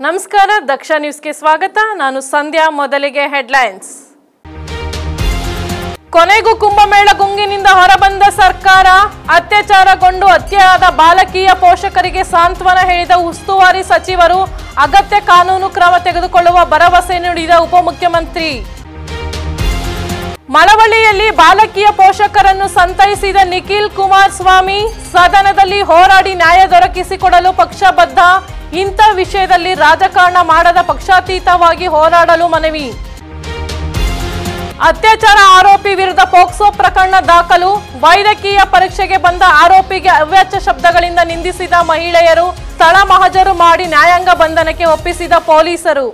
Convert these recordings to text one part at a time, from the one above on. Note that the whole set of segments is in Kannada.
ನಮಸ್ಕಾರ ದಕ್ಷ ನ್ಯೂಸ್ಗೆ ಸ್ವಾಗತ ನಾನು ಸಂಧ್ಯಾ ಮೊದಲಿಗೆ ಹೆಡ್ಲೈನ್ಸ್ ಕೊನೆಗೂ ಕುಂಭಮೇಳ ಗುಂಗಿನಿಂದ ಹೊರಬಂದ ಸರ್ಕಾರ ಅತ್ಯಾಚಾರಗೊಂಡು ಹತ್ಯೆಯಾದ ಬಾಲಕಿಯ ಪೋಷಕರಿಗೆ ಸಾಂತ್ವನ ಹೇಳಿದ ಉಸ್ತುವಾರಿ ಸಚಿವರು ಅಗತ್ಯ ಕಾನೂನು ಕ್ರಮ ತೆಗೆದುಕೊಳ್ಳುವ ಭರವಸೆ ನೀಡಿದ ಉಪಮುಖ್ಯಮಂತ್ರಿ ಮಳವಳ್ಳಿಯಲ್ಲಿ ಬಾಲಕಿಯ ಪೋಷಕರನ್ನು ಸಂತೈಸಿದ ನಿಖಿಲ್ ಕುಮಾರಸ್ವಾಮಿ ಸದನದಲ್ಲಿ ಹೋರಾಡಿ ನ್ಯಾಯ ದೊರಕಿಸಿಕೊಡಲು ಪಕ್ಷ ಬದ್ಧ ಇಂಥ ವಿಷಯದಲ್ಲಿ ರಾಜಕಾರಣ ಮಾಡದ ಪಕ್ಷಾತೀತವಾಗಿ ಹೋರಾಡಲು ಮನವಿ ಅತ್ಯಾಚಾರ ಆರೋಪಿ ವಿರುದ್ಧ ಪೋಕ್ಸೋ ಪ್ರಕರಣ ದಾಖಲು ವೈದ್ಯಕೀಯ ಪರೀಕ್ಷೆಗೆ ಬಂದ ಆರೋಪಿಗೆ ಅವ್ಯಾಚ್ಯ ಶಬ್ದಗಳಿಂದ ನಿಂದಿಸಿದ ಮಹಿಳೆಯರು ಸ್ಥಳ ಮಹಜರು ಮಾಡಿ ನ್ಯಾಯಾಂಗ ಬಂಧನಕ್ಕೆ ಒಪ್ಪಿಸಿದ ಪೊಲೀಸರು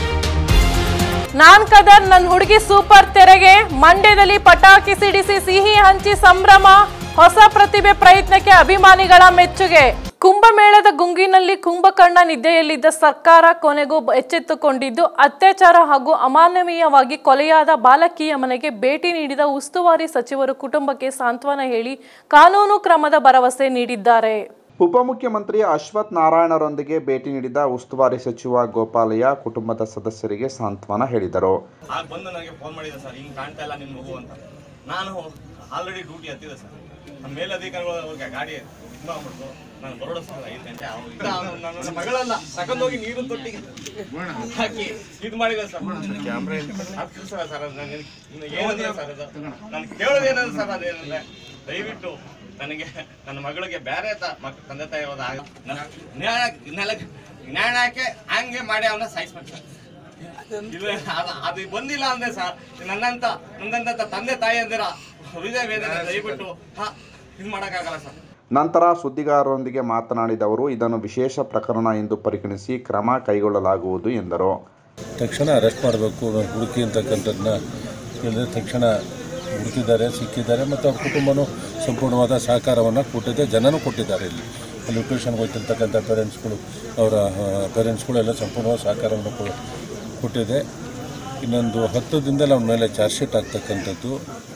ನಾನ್ ಕದರ್ ನನ್ ಹುಡುಗಿ ಸೂಪರ್ ತೆರೆಗೆ ಮಂಡ್ಯದಲ್ಲಿ ಪಟಾಕಿ ಸಿಡಿಸಿ ಸಿಹಿ ಹಂಚಿ ಸಂಭ್ರಮ ಹೊಸ ಪ್ರತಿಭೆ ಪ್ರಯತ್ನಕ್ಕೆ ಅಭಿಮಾನಿಗಳ ಮೆಚ್ಚುಗೆ ಕುಂಭಮೇಳದ ಗುಂಗಿನಲ್ಲಿ ಕುಂಭಕರ್ಣ ನಿದ್ದೆಯಲ್ಲಿದ್ದ ಸರ್ಕಾರ ಕೊನೆಗೂ ಎಚ್ಚೆತ್ತುಕೊಂಡಿದ್ದು ಅತ್ಯಾಚಾರ ಹಾಗೂ ಅಮಾನವೀಯವಾಗಿ ಕೊಲೆಯಾದ ಬಾಲಕಿಯ ಮನೆಗೆ ಭೇಟಿ ನೀಡಿದ ಉಸ್ತುವಾರಿ ಸಚಿವರು ಕುಟುಂಬಕ್ಕೆ ಸಾಂತ್ವನ ಹೇಳಿ ಕಾನೂನು ಕ್ರಮದ ಭರವಸೆ ನೀಡಿದ್ದಾರೆ ಉಪಮುಖ್ಯಮಂತ್ರಿ ಅಶ್ವಥ್ ನಾರಾಯಣರೊಂದಿಗೆ ಭೇಟಿ ನೀಡಿದ ಉಸ್ತುವಾರಿ ಸಚಿವ ಗೋಪಾಲಯ್ಯ ಕುಟುಂಬದ ಸದಸ್ಯರಿಗೆ ಸಾಂತ್ವನ ಹೇಳಿದರು ಆಗ ಬಂದು ನನಗೆ ಫೋನ್ ಮಾಡಿದೆ ಸರ್ ಹಿಂಗೆ ಕಾಣ್ತಾ ಇಲ್ಲ ನಿಮ್ಮ ಮಗು ಅಂತ ನಾನು ಆಲ್ರೆಡಿ ಡ್ಯೂಟಿ ಹತ್ತಿದೆ ಸರ್ ನಮ್ಮ ಮೇಲಧಿಕಾರಿಗಳು ಅವ್ರಿಗೆ ಗಾಡಿ ತುಂಬ ಆಗ್ಬಿಡ್ತು ನಾನು ಬರೋಡ ಸರ್ ಐದು ಗಂಟೆ ಅವ್ರು ಇಲ್ಲ, ಅವ್ನು ನನ್ನ ಮಗಳನ್ನ ತಗೊಂಡೋಗಿ ನೀರು ತೊಟ್ಟಿಗೆ ಹಾಕಿ ಇದು ಮಾಡಿದೆ ಸರ್ ಹತ್ತು ಸರ್ ಸರ್ ಅದು ನನಗೆ ಇನ್ನು ಏನಂದ್ರೆ ಸರ್ ಅದು ನಾನು ಕೇಳೋದೇನಂದ್ರೆ ಸರ್ ಅದೇನಂದ್ರೆ ದಯವಿಟ್ಟು ನನಗೆ ನನ್ನ ಮಗಳಿಗೆ ಬೇರೆ ತ ಮಕ್ ತಂದೆ ತಾಯಿ ಹೋದ ನ್ಯಾಯ ನೆಲಕ್ಕೆ ನ್ಯಾಯಕ್ಕೆ ಹಂಗೆ ಮಾಡಿ ಅವನ್ನ ಸಾಯಿಸ್ಬೇಕು ಸರ್ ಇಲ್ಲ ಅದು ಅದು ಬಂದಿಲ್ಲ ಅಂದ್ರೆ ಸರ್ ನನ್ನಂತ ನನ್ನಂತ ತಂದೆ ತಾಯಿ ಅಂದಿರ ಹೃದಯ ವೇದನೆ ದಯವಿಟ್ಟು ಹಾ ಇದು ಮಾಡೋಕ್ಕಾಗಲ್ಲ ಸರ್ ನಂತರ ಸುದ್ದಿಗಾರರೊಂದಿಗೆ ಮಾತನಾಡಿದ ಅವರು ಇದನ್ನು ವಿಶೇಷ ಪ್ರಕರಣ ಎಂದು ಪರಿಗಣಿಸಿ ಕ್ರಮ ಕೈಗೊಳ್ಳಲಾಗುವುದು ಎಂದರು ತಕ್ಷಣ ಅರೆಸ್ಟ್ ಮಾಡಬೇಕು ಹುಡುಕಿ ಅಂತಕ್ಕಂಥದ್ದನ್ನ ಹೇಳಿದ್ರೆ ತಕ್ಷಣ ಹುಡುಕಿದ್ದಾರೆ ಸಿಕ್ಕಿದ್ದಾರೆ ಮತ್ತು ಅವ್ರ ಕುಟುಂಬನೂ ಸಂಪೂರ್ಣವಾದ ಸಹಕಾರವನ್ನು ಕೊಟ್ಟಿದೆ ಜನನೂ ಕೊಟ್ಟಿದ್ದಾರೆ ಇಲ್ಲಿ ಅಲ್ಲಿ ಟ್ಯೂಷನ್ಗೆ ಹೋಗ್ತಿರ್ತಕ್ಕಂಥ ಪೇರೆಂಟ್ಸ್ಗಳು ಅವರ ಪೇರೆಂಟ್ಸ್ಗಳು ಎಲ್ಲ ಸಂಪೂರ್ಣವಾದ ಸಹಕಾರವನ್ನು ಕೊ- ಕೊಟ್ಟಿದೆ ಇನ್ನೊಂದು ಹತ್ತು ದಿನದಲ್ಲಿ ಅವನ ಮೇಲೆ ಚಾರ್ಜ್ ಶೀಟ್ ಆಗ್ತಕ್ಕಂಥದ್ದು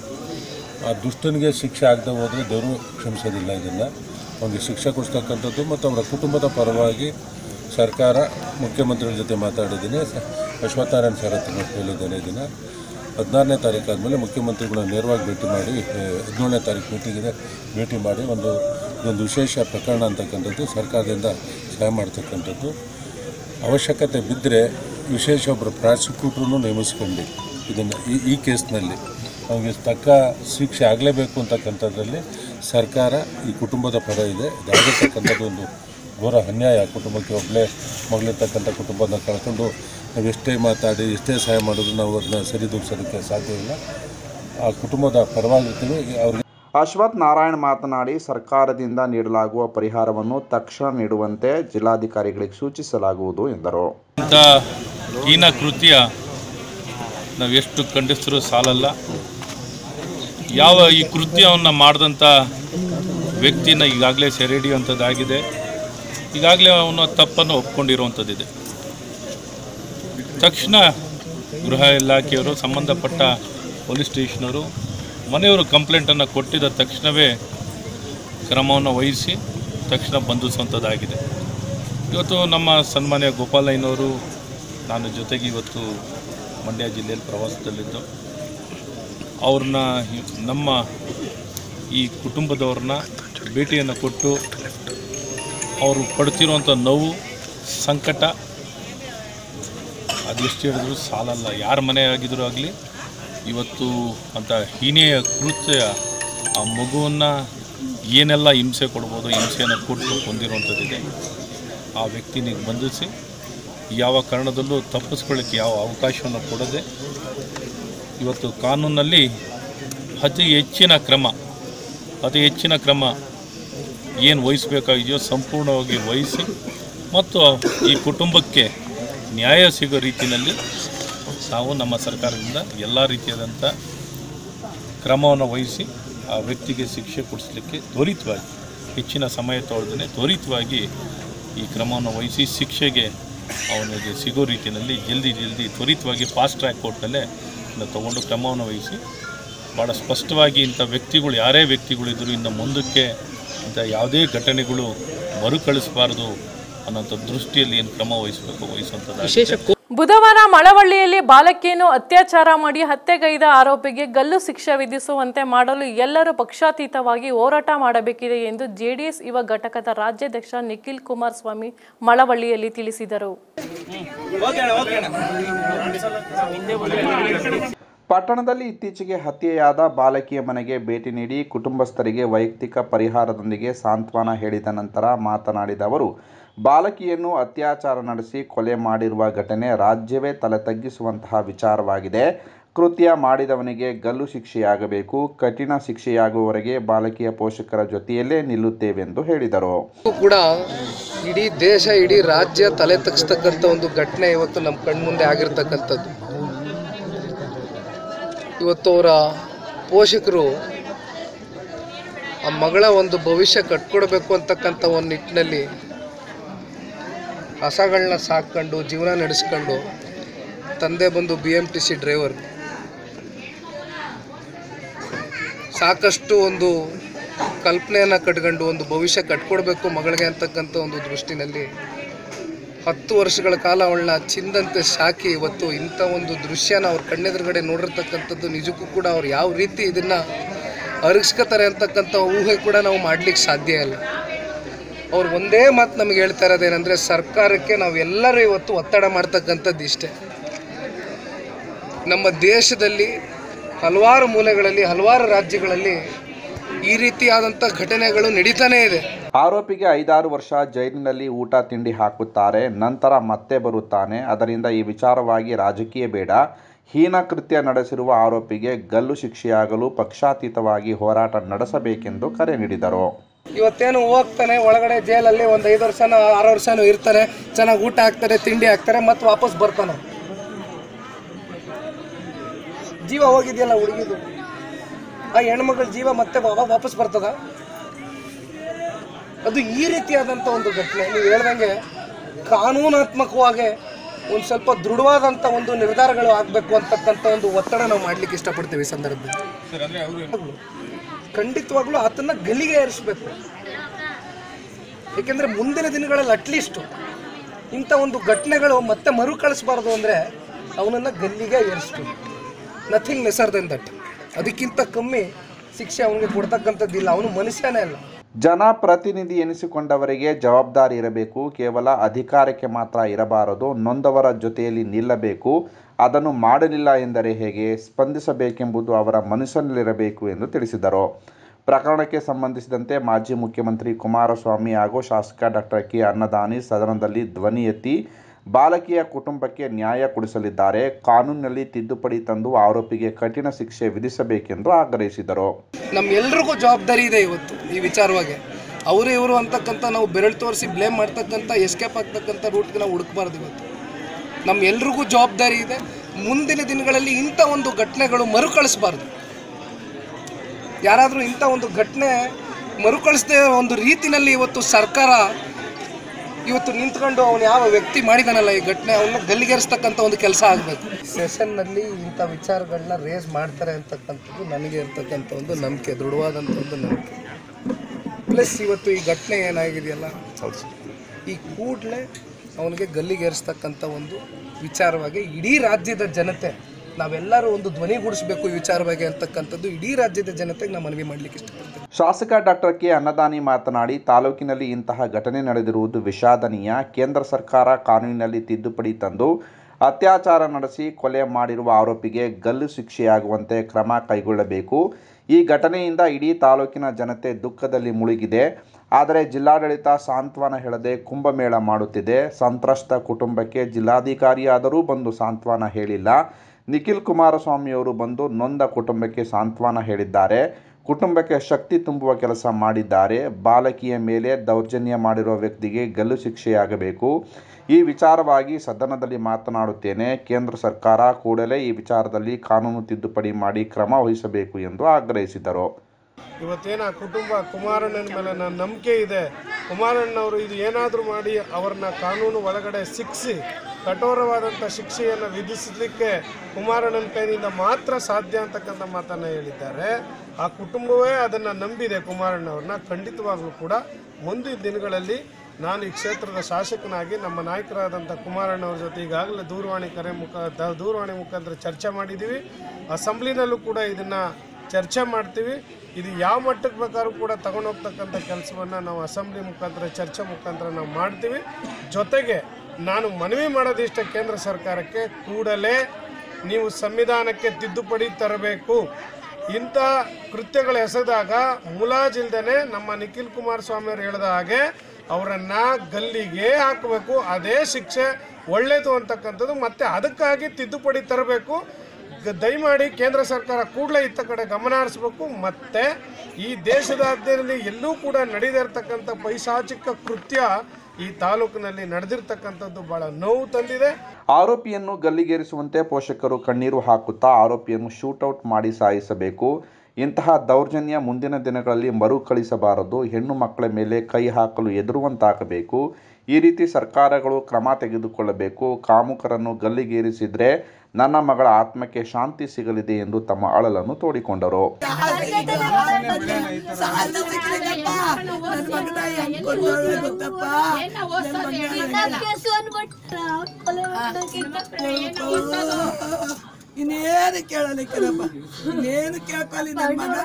ಆ ದುಷ್ಟನಿಗೆ ಶಿಕ್ಷೆ ಆಗದೆ ಹೋದರೆ ದೇವರು ಕ್ಷಮಿಸೋದಿಲ್ಲ ಇದನ್ನು ಅವನಿಗೆ ಶಿಕ್ಷೆ ಕೊಡಿಸ್ತಕ್ಕಂಥದ್ದು ಮತ್ತು ಅವರ ಕುಟುಂಬದ ಪರವಾಗಿ ಸರ್ಕಾರ ಮುಖ್ಯಮಂತ್ರಿಗಳ ಜೊತೆ ಮಾತಾಡಿದ್ದೀನಿ ಸ- ಅಶ್ವತ್ಥನಾರಾಯಣ ಸರ್ ಹತ್ರ ಹೇಳಿದ್ದೇನೆ ಇದನ್ನು ಹದಿನಾರನೇ ತಾರೀಕು ಆದಮೇಲೆ ಮುಖ್ಯಮಂತ್ರಿಗಳನ್ನ ನೇರವಾಗಿ ಭೇಟಿ ಮಾಡಿ ಹದಿನೇಳನೇ ತಾರೀಕು ಮೀಟಿಂಗಿದೆ ಭೇಟಿ ಮಾಡಿ ಒಂದು ಇದೊಂದು ವಿಶೇಷ ಪ್ರಕರಣ ಅಂತಕ್ಕಂಥದ್ದು ಸರ್ಕಾರದಿಂದ ಸಹಾಯ ಮಾಡ್ತಕ್ಕಂಥದ್ದು ಅವಶ್ಯಕತೆ ಬಿದ್ದರೆ ವಿಶೇಷ ಒಬ್ಬರು ಪ್ರಾಸಿಕ್ಯೂಟ್ರೂ ನೇಮಿಸ್ಕೊಂಡು ಇದನ್ನು ಈ ಈ ಕೇಸ್ನಲ್ಲಿ ಅವನಿಗೆ ತಕ್ಕ ಶಿಕ್ಷೆ ಆಗಲೇಬೇಕು ಅಂತಕ್ಕಂಥದ್ರಲ್ಲಿ ಸರ್ಕಾರ ಈ ಕುಟುಂಬದ ಪರ ಇದೆ ಇದಾಗಿರ್ತಕ್ಕಂಥದ್ದು ಒಂದು ಘೋರ ಅನ್ಯಾಯ ಕುಟುಂಬಕ್ಕೆ ಒಬ್ಬಳೇ ಮಗಳಿರ್ತಕ್ಕಂಥ ಕುಟುಂಬನ ಕಳ್ಕೊಂಡು ನಾವು ಎಷ್ಟೇ ಮಾತಾಡಿ ಎಷ್ಟೇ ಸಹಾಯ ಮಾಡಿದ್ರು ನಾವು ಅದನ್ನ ಸರಿದೂಗಿಸೋದಕ್ಕೆ ಸಾಧ್ಯವಿಲ್ಲ ಆ ಕುಟುಂಬದ ಪರವಾಗಿರ್ತೀವಿ ಅವ್ರಿಗೆ ಅಶ್ವಥ್ ನಾರಾಯಣ್ ಮಾತನಾಡಿ ಸರ್ಕಾರದಿಂದ ನೀಡಲಾಗುವ ಪರಿಹಾರವನ್ನು ತಕ್ಷಣ ನೀಡುವಂತೆ ಜಿಲ್ಲಾಧಿಕಾರಿಗಳಿಗೆ ಸೂಚಿಸಲಾಗುವುದು ಎಂದರು ಇಂಥ ಹೀನ ಕೃತ್ಯ ನಾವು ಎಷ್ಟು ಖಂಡಿಸಿದ್ರೂ ಸಾಲಲ್ಲ ಯಾವ ಈ ಕೃತ್ಯವನ್ನು ಮಾಡಿದಂಥ ವ್ಯಕ್ತಿನ ಈಗಾಗಲೇ ಸೆರೆ ಹಿಡಿಯುವಂಥದ್ದಾಗಿದೆ ಈಗಾಗಲೇ ಅವನ ತಪ್ಪನ್ನು ಒಪ್ಕೊಂಡಿರುವಂಥದ್ದಿದೆ ತಕ್ಷಣ ಗೃಹ ಇಲಾಖೆಯವರು ಸಂಬಂಧಪಟ್ಟ ಪೊಲೀಸ್ ಸ್ಟೇಷನವರು ಮನೆಯವರು ಕಂಪ್ಲೇಂಟನ್ನು ಕೊಟ್ಟಿದ ತಕ್ಷಣವೇ ಕ್ರಮವನ್ನು ವಹಿಸಿ ತಕ್ಷಣ ಬಂಧಿಸುವಂಥದ್ದಾಗಿದೆ ಇವತ್ತು ನಮ್ಮ ಸನ್ಮಾನ್ಯ ಗೋಪಾಲಯ್ಯನವರು ನಾನು ಜೊತೆಗೆ ಇವತ್ತು ಮಂಡ್ಯ ಜಿಲ್ಲೆಯಲ್ಲಿ ಪ್ರವಾಸದಲ್ಲಿದ್ದು ಅವ್ರನ್ನ ಇ- ನಮ್ಮ ಈ ಕುಟುಂಬದವ್ರನ್ನ ಭೇಟಿಯನ್ನು ಕೊಟ್ಟು ಅವರು ಪಡ್ತಿರುವಂಥ ನೋವು ಸಂಕಟ ಅದೆಷ್ಟು ಹೇಳಿದ್ರು ಸಾಲಲ್ಲ ಯಾರ ಮನೆ ಆಗಿದ್ರೂ ಆಗಲಿ ಇವತ್ತು ಅಂಥ ಹೀನೆಯ ಕೃತ್ಯ ಆ ಮಗುವನ್ನು ಏನೆಲ್ಲ ಹಿಂಸೆ ಕೊಡ್ಬೋದು ಹಿಂಸೆಯನ್ನು ಕೊಟ್ಟು ಹೊಂದಿರುವಂಥದ್ದಿದೆ ಆ ವ್ಯಕ್ತಿನಿಗೆ ಬಂಧಿಸಿ ಯಾವ ಕಾರಣದಲ್ಲೂ ತಪ್ಪಿಸ್ಕೊಳ್ಳಿಕ್ಕೆ ಯಾವ ಅವಕಾಶವನ್ನು ಕೊಡದೆ ಇವತ್ತು ಕಾನೂನಲ್ಲಿ ಅತಿ ಹೆಚ್ಚಿನ ಕ್ರಮ ಅತಿ ಹೆಚ್ಚಿನ ಕ್ರಮ ಏನು ವಹಿಸಬೇಕಾಗಿದೆಯೋ ಸಂಪೂರ್ಣವಾಗಿ ವಹಿಸಿ ಮತ್ತು ಈ ಕುಟುಂಬಕ್ಕೆ ನ್ಯಾಯ ಸಿಗೋ ರೀತಿಯಲ್ಲಿ ನಾವು ನಮ್ಮ ಸರ್ಕಾರದಿಂದ ಎಲ್ಲ ರೀತಿಯಾದಂಥ ಕ್ರಮವನ್ನು ವಹಿಸಿ ಆ ವ್ಯಕ್ತಿಗೆ ಶಿಕ್ಷೆ ಕೊಡಿಸಲಿಕ್ಕೆ ತ್ವರಿತವಾಗಿ ಹೆಚ್ಚಿನ ಸಮಯ ತೊಳೆದೇ ತ್ವರಿತವಾಗಿ ಈ ಕ್ರಮವನ್ನು ವಹಿಸಿ ಶಿಕ್ಷೆಗೆ ಅವನಿಗೆ ಸಿಗೋ ರೀತಿಯಲ್ಲಿ ಜಲ್ದಿ ಜಲ್ದಿ ತ್ವರಿತವಾಗಿ ಫಾಸ್ಟ್ ಟ್ರ್ಯಾಕ್ ಕೋರ್ಟ್ನಲ್ಲೇ ಇದನ್ನ ತಗೊಂಡು ಕ್ರಮವನ್ನು ವಹಿಸಿ ಭಾಳ ಸ್ಪಷ್ಟವಾಗಿ ಇಂಥ ವ್ಯಕ್ತಿಗಳು ಯಾರೇ ವ್ಯಕ್ತಿಗಳಿದ್ದರೂ ಇನ್ನು ಮುಂದಕ್ಕೆ ಇಂಥ ಯಾವುದೇ ಘಟನೆಗಳು ಮರುಕಳಿಸಬಾರ್ದು ಅನ್ನೋಂಥ ದೃಷ್ಟಿಯಲ್ಲಿ ಏನು ಕ್ರಮ ವಹಿಸಬೇಕು ವಹಿಸುವಂಥದ್ದು ಬುಧವಾರ ಮಳವಳ್ಳಿಯಲ್ಲಿ ಬಾಲಕಿಯನ್ನು ಅತ್ಯಾಚಾರ ಮಾಡಿ ಹತ್ಯೆಗೈದ ಆರೋಪಿಗೆ ಗಲ್ಲು ಶಿಕ್ಷೆ ವಿಧಿಸುವಂತೆ ಮಾಡಲು ಎಲ್ಲರೂ ಪಕ್ಷಾತೀತವಾಗಿ ಹೋರಾಟ ಮಾಡಬೇಕಿದೆ ಎಂದು ಜೆಡಿಎಸ್ ಯುವ ಘಟಕದ ರಾಜ್ಯಾಧ್ಯಕ್ಷ ನಿಖಿಲ್ ಕುಮಾರಸ್ವಾಮಿ ಮಳವಳ್ಳಿಯಲ್ಲಿ ತಿಳಿಸಿದರು ಪಟ್ಟಣದಲ್ಲಿ ಇತ್ತೀಚೆಗೆ ಹತ್ಯೆಯಾದ ಬಾಲಕಿಯ ಮನೆಗೆ ಭೇಟಿ ನೀಡಿ ಕುಟುಂಬಸ್ಥರಿಗೆ ವೈಯಕ್ತಿಕ ಪರಿಹಾರದೊಂದಿಗೆ ಸಾಂತ್ವನ ಹೇಳಿದ ನಂತರ ಮಾತನಾಡಿದ ಅವರು ಬಾಲಕಿಯನ್ನು ಅತ್ಯಾಚಾರ ನಡೆಸಿ ಕೊಲೆ ಮಾಡಿರುವ ಘಟನೆ ರಾಜ್ಯವೇ ತಲೆ ತಗ್ಗಿಸುವಂತಹ ವಿಚಾರವಾಗಿದೆ ಕೃತ್ಯ ಮಾಡಿದವನಿಗೆ ಗಲ್ಲು ಶಿಕ್ಷೆಯಾಗಬೇಕು ಕಠಿಣ ಶಿಕ್ಷೆಯಾಗುವವರೆಗೆ ಬಾಲಕಿಯ ಪೋಷಕರ ಜೊತೆಯಲ್ಲೇ ನಿಲ್ಲುತ್ತೇವೆಂದು ಹೇಳಿದರು ಕೂಡ ಇಡೀ ದೇಶ ಇಡೀ ರಾಜ್ಯ ತಲೆ ತಗ್ಸ್ತಕ್ಕಂಥ ಒಂದು ಘಟನೆ ಇವತ್ತು ನಮ್ಮ ಕಣ್ಮುಂದೆ ಆಗಿರ್ತಕ್ಕಂಥದ್ದು ಇವತ್ತು ಅವರ ಪೋಷಕರು ಆ ಮಗಳ ಒಂದು ಭವಿಷ್ಯ ಕಟ್ಕೊಡ್ಬೇಕು ಅಂತಕ್ಕಂಥ ಒಂದು ನಿಟ್ಟಿನಲ್ಲಿ ಹಸಗಳನ್ನ ಸಾಕೊಂಡು ಜೀವನ ನಡೆಸ್ಕೊಂಡು ತಂದೆ ಬಂದು B M T C driver ಸಾಕಷ್ಟು ಒಂದು ಕಲ್ಪನೆಯನ್ನು ಕಟ್ಕೊಂಡು ಒಂದು ಭವಿಷ್ಯ ಕಟ್ಕೊಡ್ಬೇಕು ಮಗಳಿಗೆ ಅಂತಕ್ಕಂಥ ಒಂದು ದೃಷ್ಟಿನಲ್ಲಿ ಹತ್ತು ವರ್ಷಗಳ ಕಾಲ ಅವಳನ್ನ ಚಿಂದಂತೆ ಸಾಕಿ ಇವತ್ತು ಇಂಥ ಒಂದು ದೃಶ್ಯನ ಅವ್ರ ಕಣ್ಣೆದುರುಗಡೆ ನೋಡಿರ್ತಕ್ಕಂಥದ್ದು ನಿಜಕ್ಕೂ ಕೂಡ ಅವ್ರು ಯಾವ ರೀತಿ ಇದನ್ನು ಅರಗಿಸ್ಕೋತಾರೆ ಅಂತಕ್ಕಂಥ ಊಹೆ ಕೂಡ ನಾವು ಮಾಡಲಿಕ್ಕೆ ಸಾಧ್ಯ ಇಲ್ಲ ಅವ್ರು ಒಂದೇ ಮಾತು ನಮಗೆ ಹೇಳ್ತಾ ಇರೋದೇನೆಂದರೆ ಸರ್ಕಾರಕ್ಕೆ ನಾವೆಲ್ಲರೂ ಇವತ್ತು ಒತ್ತಡ ಮಾಡ್ತಕ್ಕಂಥದ್ದು ಇಷ್ಟೇ ನಮ್ಮ ದೇಶದಲ್ಲಿ ಹಲವಾರು ಮೂಲೆಗಳಲ್ಲಿ ಹಲವಾರು ರಾಜ್ಯಗಳಲ್ಲಿ ಈ ರೀತಿಯಾದಂಥ ಘಟನೆಗಳು ನಡೀತಾನೇ ಇದೆ ಆರೋಪಿಗೆ ಐದಾರು ವರ್ಷ ಜೈಲಿನಲ್ಲಿ ಊಟ ತಿಂಡಿ ಹಾಕುತ್ತಾರೆ ನಂತರ ಮತ್ತೆ ಬರುತ್ತಾನೆ ಅದರಿಂದ ಈ ವಿಚಾರವಾಗಿ ರಾಜಕೀಯ ಬೇಡ ಹೀನ ಕೃತ್ಯ ನಡೆಸಿರುವ ಆರೋಪಿಗೆ ಗಲ್ಲು ಶಿಕ್ಷೆಯಾಗಲು ಪಕ್ಷಾತೀತವಾಗಿ ಹೋರಾಟ ನಡೆಸಬೇಕೆಂದು ಕರೆ ನೀಡಿದರು ಇವತ್ತೇನು ಹೋಗ್ತಾನೆ ಒಳಗಡೆ ಜೈಲಲ್ಲಿ ಒಂದು ಐದು ವರ್ಷನೋ ಆರು ವರ್ಷನೋ ಇರ್ತಾರೆ ಚೆನ್ನಾಗಿ ಊಟ ಹಾಕ್ತಾರೆ ತಿಂಡಿ ಹಾಕ್ತಾರೆ ಮತ್ತೆ ವಾಪಸ್ ಬರ್ತಾನೆ ಜೀವ ಹೋಗಿದೆಯಲ್ಲ ಹುಡುಗಿದು ಆ ಹೆಣ್ಮಗಳ ಜೀವ ಮತ್ತೆ ವಾ- ವಾಪಸ್ ಬರ್ತದ ಅದು ಈ ರೀತಿಯಾದಂಥ ಒಂದು ಘಟನೆ ನೀವು ಹೇಳ್ದಂಗೆ ಕಾನೂನಾತ್ಮಕವಾಗಿ ಒಂದು ಸ್ವಲ್ಪ ದೃಢವಾದಂಥ ಒಂದು ನಿರ್ಧಾರಗಳು ಆಗಬೇಕು ಅಂತಕ್ಕಂಥ ಒಂದು ಒತ್ತಡ ನಾವು ಮಾಡ್ಲಿಕ್ಕೆ ಇಷ್ಟಪಡ್ತೀವಿ ಈ ಸಂದರ್ಭದಲ್ಲಿ ಖಂಡಿತವಾಗ್ಲೂ ಆತನ್ನ ಗಲ್ಲಿಗೆ ಏರಿಸಬೇಕು ಏಕೆಂದರೆ ಮುಂದಿನ ದಿನಗಳಲ್ಲಿ ಅಟ್ಲೀಸ್ಟು ಇಂಥ ಒಂದು ಘಟನೆಗಳು ಮತ್ತೆ ಮರುಕಳಿಸಬಾರ್ದು ಅಂದರೆ ಅವನನ್ನು ಗಲ್ಲಿಗೆ ಏರಿಸ್ಬೇಕು ನಥಿಂಗ್ ಲೆಸರ್ ದೆನ್ ದಟ್ ಅದಕ್ಕಿಂತ ಕಮ್ಮಿ ಶಿಕ್ಷೆ ಅವನಿಗೆ ಕೊಡ್ತಕ್ಕಂಥದ್ದಿಲ್ಲ ಅವನು ಮನುಷ್ಯನೇ ಅಲ್ಲ ಜನಪ್ರತಿನಿಧಿ ಎನಿಸಿಕೊಂಡವರಿಗೆ ಜವಾಬ್ದಾರಿ ಇರಬೇಕು ಕೇವಲ ಅಧಿಕಾರಕ್ಕೆ ಮಾತ್ರ ಇರಬಾರದು ನೊಂದವರ ಜೊತೆಯಲ್ಲಿ ನಿಲ್ಲಬೇಕು ಅದನ್ನು ಮಾಡಲಿಲ್ಲ ಎಂದರೆ ಹೇಗೆ ಸ್ಪಂದಿಸಬೇಕೆಂಬುದು ಅವರ ಮನಸ್ಸಿನಲ್ಲಿರಬೇಕು ಎಂದು ತಿಳಿಸಿದರು ಪ್ರಕರಣಕ್ಕೆ ಸಂಬಂಧಿಸಿದಂತೆ ಮಾಜಿ ಮುಖ್ಯಮಂತ್ರಿ ಕುಮಾರಸ್ವಾಮಿ ಹಾಗೂ ಶಾಸಕ ಡಾಕ್ಟರ್ ಕೆ ಅನ್ನದಾನಿ ಸದನದಲ್ಲಿ ಧ್ವನಿ ಎತ್ತಿ ಬಾಲಕಿಯ ಕುಟುಂಬಕ್ಕೆ ನ್ಯಾಯ ಕೊಡಿಸಲಿದ್ದಾರೆ ಕಾನೂನಿನಲ್ಲಿ ತಿದ್ದುಪಡಿ ತಂದು ಆರೋಪಿಗೆ ಕಠಿಣ ಶಿಕ್ಷೆ ವಿಧಿಸಬೇಕೆಂದು ಆಗ್ರಹಿಸಿದರು ನಮ್ಮೆಲ್ರಿಗೂ ಜವಾಬ್ದಾರಿ ಇದೆ ಇವತ್ತು ಈ ವಿಚಾರವಾಗಿ ಅವರು ಇವರು ಅಂತಕ್ಕಂಥ ನಾವು ಬೆರಳು ತೋರಿಸಿ ಬ್ಲೇಮ್ ಮಾಡ್ತಕ್ಕಂಥ ಎಸ್ಕೇಪ್ ಆಗ್ತಕ್ಕಂಥ ರೂಟ್ಗೆ ನಾವು ಹುಡುಕ್ಬಾರ್ದು ಇವತ್ತು ನಮ್ಮ ಎಲ್ರಿಗೂ ಜವಾಬ್ದಾರಿ ಇದೆ ಮುಂದಿನ ದಿನಗಳಲ್ಲಿ ಇಂಥ ಒಂದು ಘಟನೆಗಳು ಮರುಕಳಿಸಬಾರ್ದು ಯಾರಾದರೂ ಇಂಥ ಒಂದು ಘಟನೆ ಮರುಕಳಿಸದೆ ಒಂದು ರೀತಿನಲ್ಲಿ ಇವತ್ತು ಸರ್ಕಾರ ಇವತ್ತು ನಿಂತ್ಕೊಂಡು ಅವನು ಯಾವ ವ್ಯಕ್ತಿ ಮಾಡಿದಾನಲ್ಲ ಈ ಘಟನೆ ಅವನ್ನ ಗಲ್ಲಿಗೇರಿಸ್ತಕ್ಕಂಥ ಒಂದು ಕೆಲಸ ಆಗಬೇಕು ಸೆಷನ್ನಲ್ಲಿ ಇಂಥ ವಿಚಾರಗಳನ್ನ ರೇಸ್ ಮಾಡ್ತಾರೆ ಅಂತಕ್ಕಂಥದ್ದು ನನಗೆ ಇರ್ತಕ್ಕಂಥ ಒಂದು ನಂಬಿಕೆ ದೃಢವಾದಂಥ ಒಂದು ನಂಬಿಕೆ ಪ್ಲಸ್ ಇವತ್ತು ಈ ಘಟನೆ ಏನಾಗಿದೆಯಲ್ಲ ಈ ಕೂಡಲೇ ಅವನಿಗೆ ಗಲ್ಲಿಗೇರಿಸ್ತಕ್ಕಂಥ ಒಂದು ವಿಚಾರವಾಗಿ ಇಡೀ ರಾಜ್ಯದ ಜನತೆ ನಾವೆಲ್ಲರೂ ಒಂದು ಧ್ವನಿಗೂಡಿಸ್ಬೇಕು ಈ ವಿಚಾರವಾಗಿ ಅಂತಕ್ಕಂಥದ್ದು ಇಡೀ ರಾಜ್ಯದ ಜನತೆಗೆ ನಾನು ಮನವಿ ಮಾಡಲಿಕ್ಕೆ ಇಷ್ಟಪಡ್ತೀನಿ ಶಾಸಕ ಡಾಕ್ಟರ್ ಕೆ ಅನ್ನದಾನಿ ಮಾತನಾಡಿ ತಾಲೂಕಿನಲ್ಲಿ ಇಂತಹ ಘಟನೆ ನಡೆದಿರುವುದು ವಿಷಾದನೀಯ ಕೇಂದ್ರ ಸರ್ಕಾರ ಕಾನೂನಿನಲ್ಲಿ ತಿದ್ದುಪಡಿ ತಂದು ಅತ್ಯಾಚಾರ ನಡೆಸಿ ಕೊಲೆ ಮಾಡಿರುವ ಆರೋಪಿಗೆ ಗಲ್ಲು ಶಿಕ್ಷೆಯಾಗುವಂತೆ ಕ್ರಮ ಕೈಗೊಳ್ಳಬೇಕು ಈ ಘಟನೆಯಿಂದ ಇಡೀ ತಾಲೂಕಿನ ಜನತೆ ದುಃಖದಲ್ಲಿ ಮುಳುಗಿದೆ ಆದರೆ ಜಿಲ್ಲಾಡಳಿತ ಸಾಂತ್ವನ ಹೇಳದೆ ಕುಂಭಮೇಳ ಮಾಡುತ್ತಿದೆ ಸಂತ್ರಸ್ತ ಕುಟುಂಬಕ್ಕೆ ಜಿಲ್ಲಾಧಿಕಾರಿಯಾದರೂ ಬಂದು ಸಾಂತ್ವನ ಹೇಳಿಲ್ಲ ನಿಖಿಲ್ ಕುಮಾರಸ್ವಾಮಿಯವರು ಬಂದು ನೊಂದ ಕುಟುಂಬಕ್ಕೆ ಸಾಂತ್ವನ ಹೇಳಿದ್ದಾರೆ ಕುಟುಂಬಕ್ಕೆ ಶಕ್ತಿ ತುಂಬುವ ಕೆಲಸ ಮಾಡಿದ್ದಾರೆ ಬಾಲಕಿಯ ಮೇಲೆ ದೌರ್ಜನ್ಯ ಮಾಡಿರುವ ವ್ಯಕ್ತಿಗೆ ಗಲ್ಲು ಶಿಕ್ಷೆಯಾಗಬೇಕು ಈ ವಿಚಾರವಾಗಿ ಸದನದಲ್ಲಿ ಮಾತನಾಡುತ್ತೇನೆ ಕೇಂದ್ರ ಸರ್ಕಾರ ಕೂಡಲೇ ಈ ವಿಚಾರದಲ್ಲಿ ಕಾನೂನು ತಿದ್ದುಪಡಿ ಮಾಡಿ ಕ್ರಮ ವಹಿಸಬೇಕು ಎಂದು ಆಗ್ರಹಿಸಿದರು ಇವತ್ತೇನು ಆ ಕುಟುಂಬ ಕುಮಾರಣ್ಣನ ಮೇಲೆ ನನ್ನ ನಂಬಿಕೆ ಇದೆ ಕುಮಾರಣ್ಣವರು ಇದು ಏನಾದರೂ ಮಾಡಿ ಅವ್ರನ್ನ ಕಾನೂನು ಒಳಗಡೆ ಶಿಕ್ಷಿ ಕಠೋರವಾದಂಥ ಶಿಕ್ಷೆಯನ್ನು ವಿಧಿಸಲಿಕ್ಕೆ ಕುಮಾರಣ್ಣನ ಕೈನಿಂದ ಮಾತ್ರ ಸಾಧ್ಯ ಅಂತಕ್ಕಂಥ ಮಾತನ್ನು ಹೇಳಿದ್ದಾರೆ ಆ ಕುಟುಂಬವೇ ಅದನ್ನು ನಂಬಿದೆ ಕುಮಾರಣ್ಣವ್ರನ್ನ ಖಂಡಿತವಾಗ್ಲೂ ಕೂಡ ಮುಂದಿನ ದಿನಗಳಲ್ಲಿ ನಾನು ಈ ಕ್ಷೇತ್ರದ ಶಾಸಕನಾಗಿ ನಮ್ಮ ನಾಯಕರಾದಂಥ ಕುಮಾರಣ್ಣವ್ರ ಜೊತೆ ಈಗಾಗಲೇ ದೂರವಾಣಿ ಕರೆ ಮುಖ ದ- ದೂರವಾಣಿ ಮುಖಾಂತರ ಚರ್ಚೆ ಮಾಡಿದ್ದೀವಿ ಅಸೆಂಬ್ಲಿನಲ್ಲೂ ಕೂಡ ಇದನ್ನು ಚರ್ಚೆ ಮಾಡ್ತೀವಿ ಇದು ಯಾವ ಮಟ್ಟಕ್ಕೆ ಬೇಕಾದ್ರೂ ಕೂಡ ತಗೊಂಡೋಗ್ತಕ್ಕಂಥ ಕೆಲಸವನ್ನು ನಾವು ಅಸೆಂಬ್ಲಿ ಮುಖಾಂತರ ಚರ್ಚೆ ಮುಖಾಂತರ ನಾವು ಮಾಡ್ತೀವಿ ಜೊತೆಗೆ ನಾನು ಮನವಿ ಮಾಡೋದಿಷ್ಟ ಕೇಂದ್ರ ಸರ್ಕಾರಕ್ಕೆ ಕೂಡಲೇ ನೀವು ಸಂವಿಧಾನಕ್ಕೆ ತಿದ್ದುಪಡಿ ತರಬೇಕು ಇಂಥ ಕೃತ್ಯಗಳು ಎಸೆದಾಗ ಮುಲಾಜಿಲ್ದೇ ನಮ್ಮ ನಿಖಿಲ್ ಕುಮಾರಸ್ವಾಮಿ ಅವರು ಹೇಳಿದ ಹಾಗೆ ಅವರನ್ನ ಗಲ್ಲಿಗೆ ಹಾಕಬೇಕು ಅದೇ ಶಿಕ್ಷೆ ಒಳ್ಳೆಯದು ಅಂತಕ್ಕಂಥದ್ದು ಮತ್ತೆ ಅದಕ್ಕಾಗಿ ತಿದ್ದುಪಡಿ ತರಬೇಕು ಗ- ದಯಮಾಡಿ ಕೇಂದ್ರ ಸರ್ಕಾರ ಕೂಡಲೇ ಇತ್ತ ಕಡೆ ಗಮನ ಹರಿಸ್ಬೇಕು ಮತ್ತೆ ಈ ದೇಶದಾದ್ಯಂತ ಎಲ್ಲೂ ಕೂಡ ನಡೆದಿರ್ತಕ್ಕಂಥ ಪೈಶಾಚಿಕ ಕೃತ್ಯ ಈ ತಾಲೂಕಿನಲ್ಲಿ ನಡೆದಿರ್ತಕ್ಕಂಥದ್ದು ಬಹಳ ನೋವು ತಂದಿದೆ ಆರೋಪಿಯನ್ನು ಗಲ್ಲಿಗೇರಿಸುವಂತೆ ಪೋಷಕರು ಕಣ್ಣೀರು ಹಾಕುತ್ತಾ ಆರೋಪಿಯನ್ನು ಶೂಟೌಟ್ ಮಾಡಿ ಸಾಯಿಸಬೇಕು ಇಂತಹ ದೌರ್ಜನ್ಯ ಮುಂದಿನ ದಿನಗಳಲ್ಲಿ ಮರುಕಳಿಸಬಾರದು ಹೆಣ್ಣು ಮಕ್ಕಳ ಮೇಲೆ ಕೈ ಹಾಕಲು ಎದುರುವಂತಾಗಬೇಕು ಈ ರೀತಿ ಸರ್ಕಾರಗಳು ಕ್ರಮ ತೆಗೆದುಕೊಳ್ಳಬೇಕು ಕಾಮುಕರನ್ನು ಗಲ್ಲಿಗೇರಿಸಿದ್ರೆ ನನ್ನ ಮಗಳ ಆತ್ಮಕ್ಕೆ ಶಾಂತಿ ಸಿಗಲಿದೆ ಎಂದು ತಮ್ಮ ಅಳಲನ್ನು ತೋಡಿಕೊಂಡರು ಇನ್ನೇನು ಕೇಳಲಿಕ್ಕಿಲ್ಲಪ್ಪ ಇನ್ನೇನು ಕೇಳ್ಕೊಳ್ಳಿ ನನ್ನ ಮಗ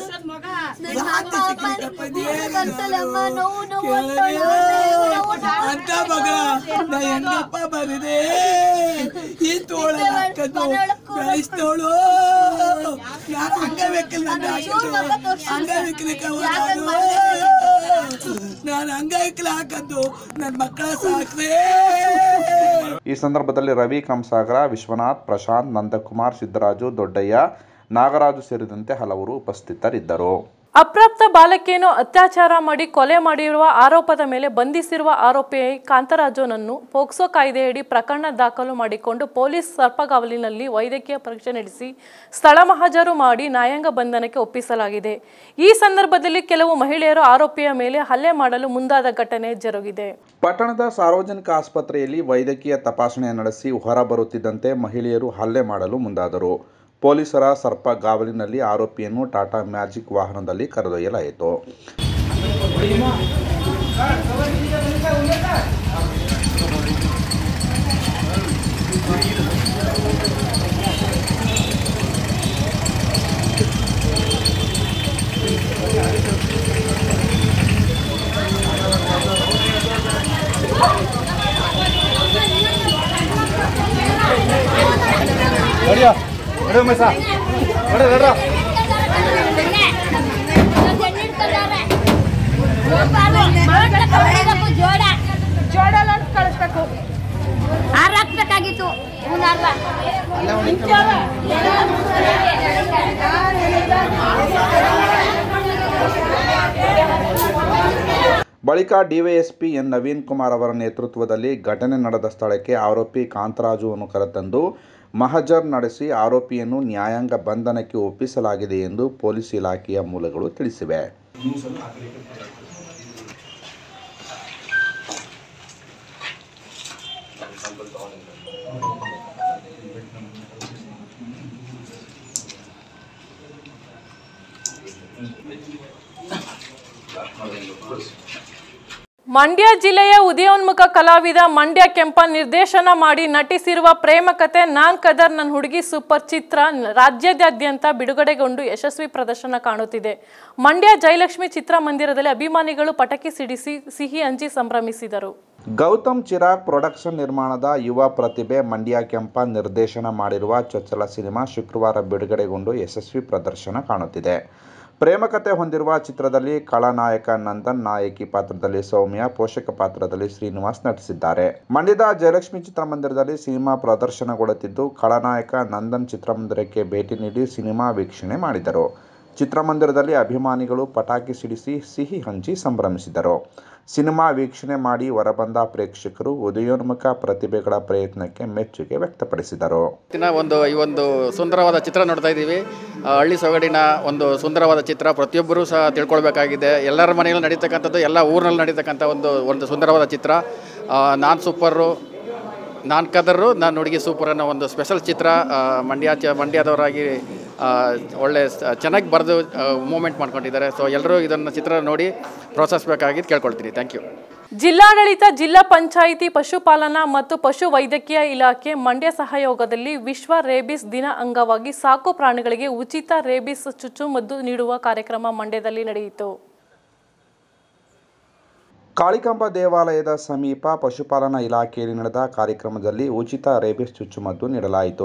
ಅಂತ ಮಗ ನಾ ಹೆಂಗಪ್ಪ ಬರಿದೆ ಈ ತೋಳ ಹಾಕದ್ದು ಬೆಳೆಸ್ತೋಳು ನಾನು ಅಂಗವಿಕಲ ಅಂಗವಿಕಲಿಕ ನಾನು ಅಂಗವಿಕಲ ಹಾಕದ್ದು ನನ್ನ ಮಕ್ಕಳ ಸಾಕ್ರೆ ಈ ಸಂದರ್ಭದಲ್ಲಿ ರವಿ ಕಂಸಾಗರ ವಿಶ್ವನಾಥ್ ಪ್ರಶಾಂತ್ ನಂದಕುಮಾರ್ ಸಿದ್ದರಾಜು ದೊಡ್ಡಯ್ಯ ನಾಗರಾಜು ಸೇರಿದಂತೆ ಹಲವರು ಉಪಸ್ಥಿತರಿದ್ದರು ಅಪ್ರಾಪ್ತ ಬಾಲಕಿಯನ್ನು ಅತ್ಯಾಚಾರ ಮಾಡಿ ಕೊಲೆ ಮಾಡಿರುವ ಆರೋಪದ ಮೇಲೆ ಬಂಧಿಸಿರುವ ಆರೋಪಿ ಕಾಂತರಾಜುನನ್ನು ಪೋಕ್ಸೋ ಕಾಯ್ದೆಯಡಿ ಪ್ರಕರಣ ದಾಖಲು ಮಾಡಿಕೊಂಡು ಪೊಲೀಸ್ ಸರ್ಪಗಾವಲಿನಲ್ಲಿ ವೈದ್ಯಕೀಯ ಪರೀಕ್ಷೆ ನಡೆಸಿ ಸ್ಥಳ ಮಹಾಜರು ಮಾಡಿ ನ್ಯಾಯಾಂಗ ಬಂಧನಕ್ಕೆ ಒಪ್ಪಿಸಲಾಗಿದೆ ಈ ಸಂದರ್ಭದಲ್ಲಿ ಕೆಲವು ಮಹಿಳೆಯರು ಆರೋಪಿಯ ಮೇಲೆ ಹಲ್ಲೆ ಮಾಡಲು ಮುಂದಾದ ಘಟನೆ ಜರುಗಿದೆ ಪಟ್ಟಣದ ಸಾರ್ವಜನಿಕ ಆಸ್ಪತ್ರೆಯಲ್ಲಿ ವೈದ್ಯಕೀಯ ತಪಾಸಣೆ ನಡೆಸಿ ಹೊರಬರುತ್ತಿದ್ದಂತೆ ಮಹಿಳೆಯರು ಹಲ್ಲೆ ಮಾಡಲು ಮುಂದಾದರು ಪೊಲೀಸರ ಸರ್ಪಗಾವಲಿನಲ್ಲಿ ಆರೋಪಿಯನ್ನು ಟಾಟಾ ಮ್ಯಾಜಿಕ್ ವಾಹನದಲ್ಲಿ ಕರೆದೊಯ್ಯಲಾಯಿತು ಜೋಡ ಜೋಡಲ್ಲ ಕಳಿಸ್ಬೇಕು ಆರು ಹಾಕ್ಬೇಕಾಗಿತ್ತು ಮೂನಾರ್ವ ಬಳಿಕ ಡಿವೈಎಸ್ಪಿ ಎನ್ ನವೀನ್ ಕುಮಾರ್ ಅವರ ನೇತೃತ್ವದಲ್ಲಿ ಘಟನೆ ನಡೆದ ಸ್ಥಳಕ್ಕೆ ಆರೋಪಿ ಕಾಂತರಾಜುವನ್ನು ಕರೆತಂದು ಮಹಜರ್ ನಡೆಸಿ ಆರೋಪಿಯನ್ನು ನ್ಯಾಯಾಂಗ ಬಂಧನಕ್ಕೆ ಒಪ್ಪಿಸಲಾಗಿದೆ ಎಂದು ಪೊಲೀಸ್ ಇಲಾಖೆಯ ಮೂಲಗಳು ತಿಳಿಸಿವೆ ಮಂಡ್ಯ ಜಿಲ್ಲೆಯ ಉದಯೋನ್ಮುಖ ಕಲಾವಿದ ಮಂಡ್ಯ ಕೆಂಪ ನಿರ್ದೇಶನ ಮಾಡಿ ನಟಿಸಿರುವ ಪ್ರೇಮ ಕತೆ ನಾನ್ ಕದರ್ ನನ್ನ ಹುಡುಗಿ ಸೂಪರ್ ಚಿತ್ರ ರಾಜ್ಯಾದ್ಯಂತ ಬಿಡುಗಡೆಗೊಂಡು ಯಶಸ್ವಿ ಪ್ರದರ್ಶನ ಕಾಣುತ್ತಿದೆ ಮಂಡ್ಯ ಜಯಲಕ್ಷ್ಮಿ ಚಿತ್ರಮಂದಿರದಲ್ಲಿ ಅಭಿಮಾನಿಗಳು ಪಟಾಕಿ ಸಿಡಿಸಿ ಸಿಹಿ ಹಂಚಿ ಸಂಭ್ರಮಿಸಿದರು ಗೌತಮ್ ಚಿರಾಗ್ ಪ್ರೊಡಕ್ಷನ್ ನಿರ್ಮಾಣದ ಯುವ ಪ್ರತಿಭೆ ಮಂಡ್ಯ ಕೆಂಪ ನಿರ್ದೇಶನ ಮಾಡಿರುವ ಚೊಚ್ಚಲ ಸಿನಿಮಾ ಶುಕ್ರವಾರ ಬಿಡುಗಡೆಗೊಂಡು ಯಶಸ್ವಿ ಪ್ರದರ್ಶನ ಕಾಣುತ್ತಿದೆ ಪ್ರೇಮಕತೆ ಹೊಂದಿರುವ ಚಿತ್ರದಲ್ಲಿ ಖಳನಾಯಕ ನಂದನ್ ನಾಯಕಿ ಪಾತ್ರದಲ್ಲಿ ಸೌಮ್ಯ ಪೋಷಕ ಪಾತ್ರದಲ್ಲಿ ಶ್ರೀನಿವಾಸ್ ನಟಿಸಿದ್ದಾರೆ ಮಂಡ್ಯದ ಜಯಲಕ್ಷ್ಮಿ ಚಿತ್ರಮಂದಿರದಲ್ಲಿ ಸಿನಿಮಾ ಪ್ರದರ್ಶನಗೊಳ್ಳುತ್ತಿದ್ದು ಖಳನಾಯಕ ನಂದನ್ ಚಿತ್ರಮಂದಿರಕ್ಕೆ ಭೇಟಿ ನೀಡಿ ಸಿನಿಮಾ ವೀಕ್ಷಣೆ ಮಾಡಿದರು ಚಿತ್ರಮಂದಿರದಲ್ಲಿ ಅಭಿಮಾನಿಗಳು ಪಟಾಕಿ ಸಿಡಿಸಿ ಸಿಹಿ ಹಂಚಿ ಸಂಭ್ರಮಿಸಿದರು ಸಿನಿಮಾ ವೀಕ್ಷಣೆ ಮಾಡಿ ಹೊರಬಂದ ಪ್ರೇಕ್ಷಕರು ಉದಯೋನ್ಮುಖ ಪ್ರತಿಭೆಗಳ ಪ್ರಯತ್ನಕ್ಕೆ ಮೆಚ್ಚುಗೆ ವ್ಯಕ್ತಪಡಿಸಿದರು ಇವತ್ತಿನ ಒಂದು ಈ ಒಂದು ಸುಂದರವಾದ ಚಿತ್ರ ನೋಡ್ತಾ ಇದ್ದೀವಿ ಆ, ಹಳ್ಳಿ ಸೊಗಡಿನ ಒಂದು ಸುಂದರವಾದ ಚಿತ್ರ ಪ್ರತಿಯೊಬ್ಬರೂ ಸಹ ತಿಳ್ಕೊಳ್ಬೇಕಾಗಿದೆ ಎಲ್ಲರ ಮನೆಯಲ್ಲೂ ನಡೀತಕ್ಕಂಥದ್ದು ಎಲ್ಲ ಊರಿನಲ್ಲಿ ನಡೀತಕ್ಕಂಥ ಒಂದು ಒಂದು ಸುಂದರವಾದ ಚಿತ್ರ ನಾನು ಸೂಪರು ನಾನು ಕದರು ನಾನು ಹುಡುಗಿ ಸೂಪರ್ ಅನ್ನೋ ಒಂದು ಸ್ಪೆಷಲ್ ಚಿತ್ರ ಆ, ಮಂಡ್ಯ ಚ ಮಂಡ್ಯದವರಾಗಿ ಆ, ಒಳ್ಳೆ ಸ- ಚೆನ್ನಾಗಿ ಬರೆದು ಮೂಮೆಂಟ್ ಮಾಡ್ಕೊಂಡಿದ್ದಾರೆ ಸೊ ಎಲ್ಲರೂ ಇದನ್ನು ಚಿತ್ರ ನೋಡಿ ಪ್ರೋತ್ಸಾಹಿಸಬೇಕಾಗಿದ್ದು ಕೇಳ್ಕೊಳ್ತೀನಿ ಥ್ಯಾಂಕ್ ಯು ಜಿಲ್ಲಾಡಳಿತ ಜಿಲ್ಲಾ ಪಂಚಾಯಿತಿ ಪಶುಪಾಲನಾ ಮತ್ತು ಪಶು ವೈದ್ಯಕೀಯ ಇಲಾಖೆ ಮಂಡ್ಯ ಸಹಯೋಗದಲ್ಲಿ ವಿಶ್ವ ರೇಬಿಸ್ ದಿನ ಅಂಗವಾಗಿ ಸಾಕು ಪ್ರಾಣಿಗಳಿಗೆ ಉಚಿತ ರೇಬಿಸ್ ಚುಚ್ಚುಮದ್ದು ನೀಡುವ ಕಾರ್ಯಕ್ರಮ ಮಂಡ್ಯದಲ್ಲಿ ನಡೆಯಿತು ಕಾಳಿಕಾಂಬ ದೇವಾಲಯದ ಸಮೀಪ ಪಶುಪಾಲನಾ ಇಲಾಖೆಯಲ್ಲಿ ನಡೆದ ಕಾರ್ಯಕ್ರಮದಲ್ಲಿ ಉಚಿತ ರೇಬಿಸ್ ಚುಚ್ಚುಮದ್ದು ನೀಡಲಾಯಿತು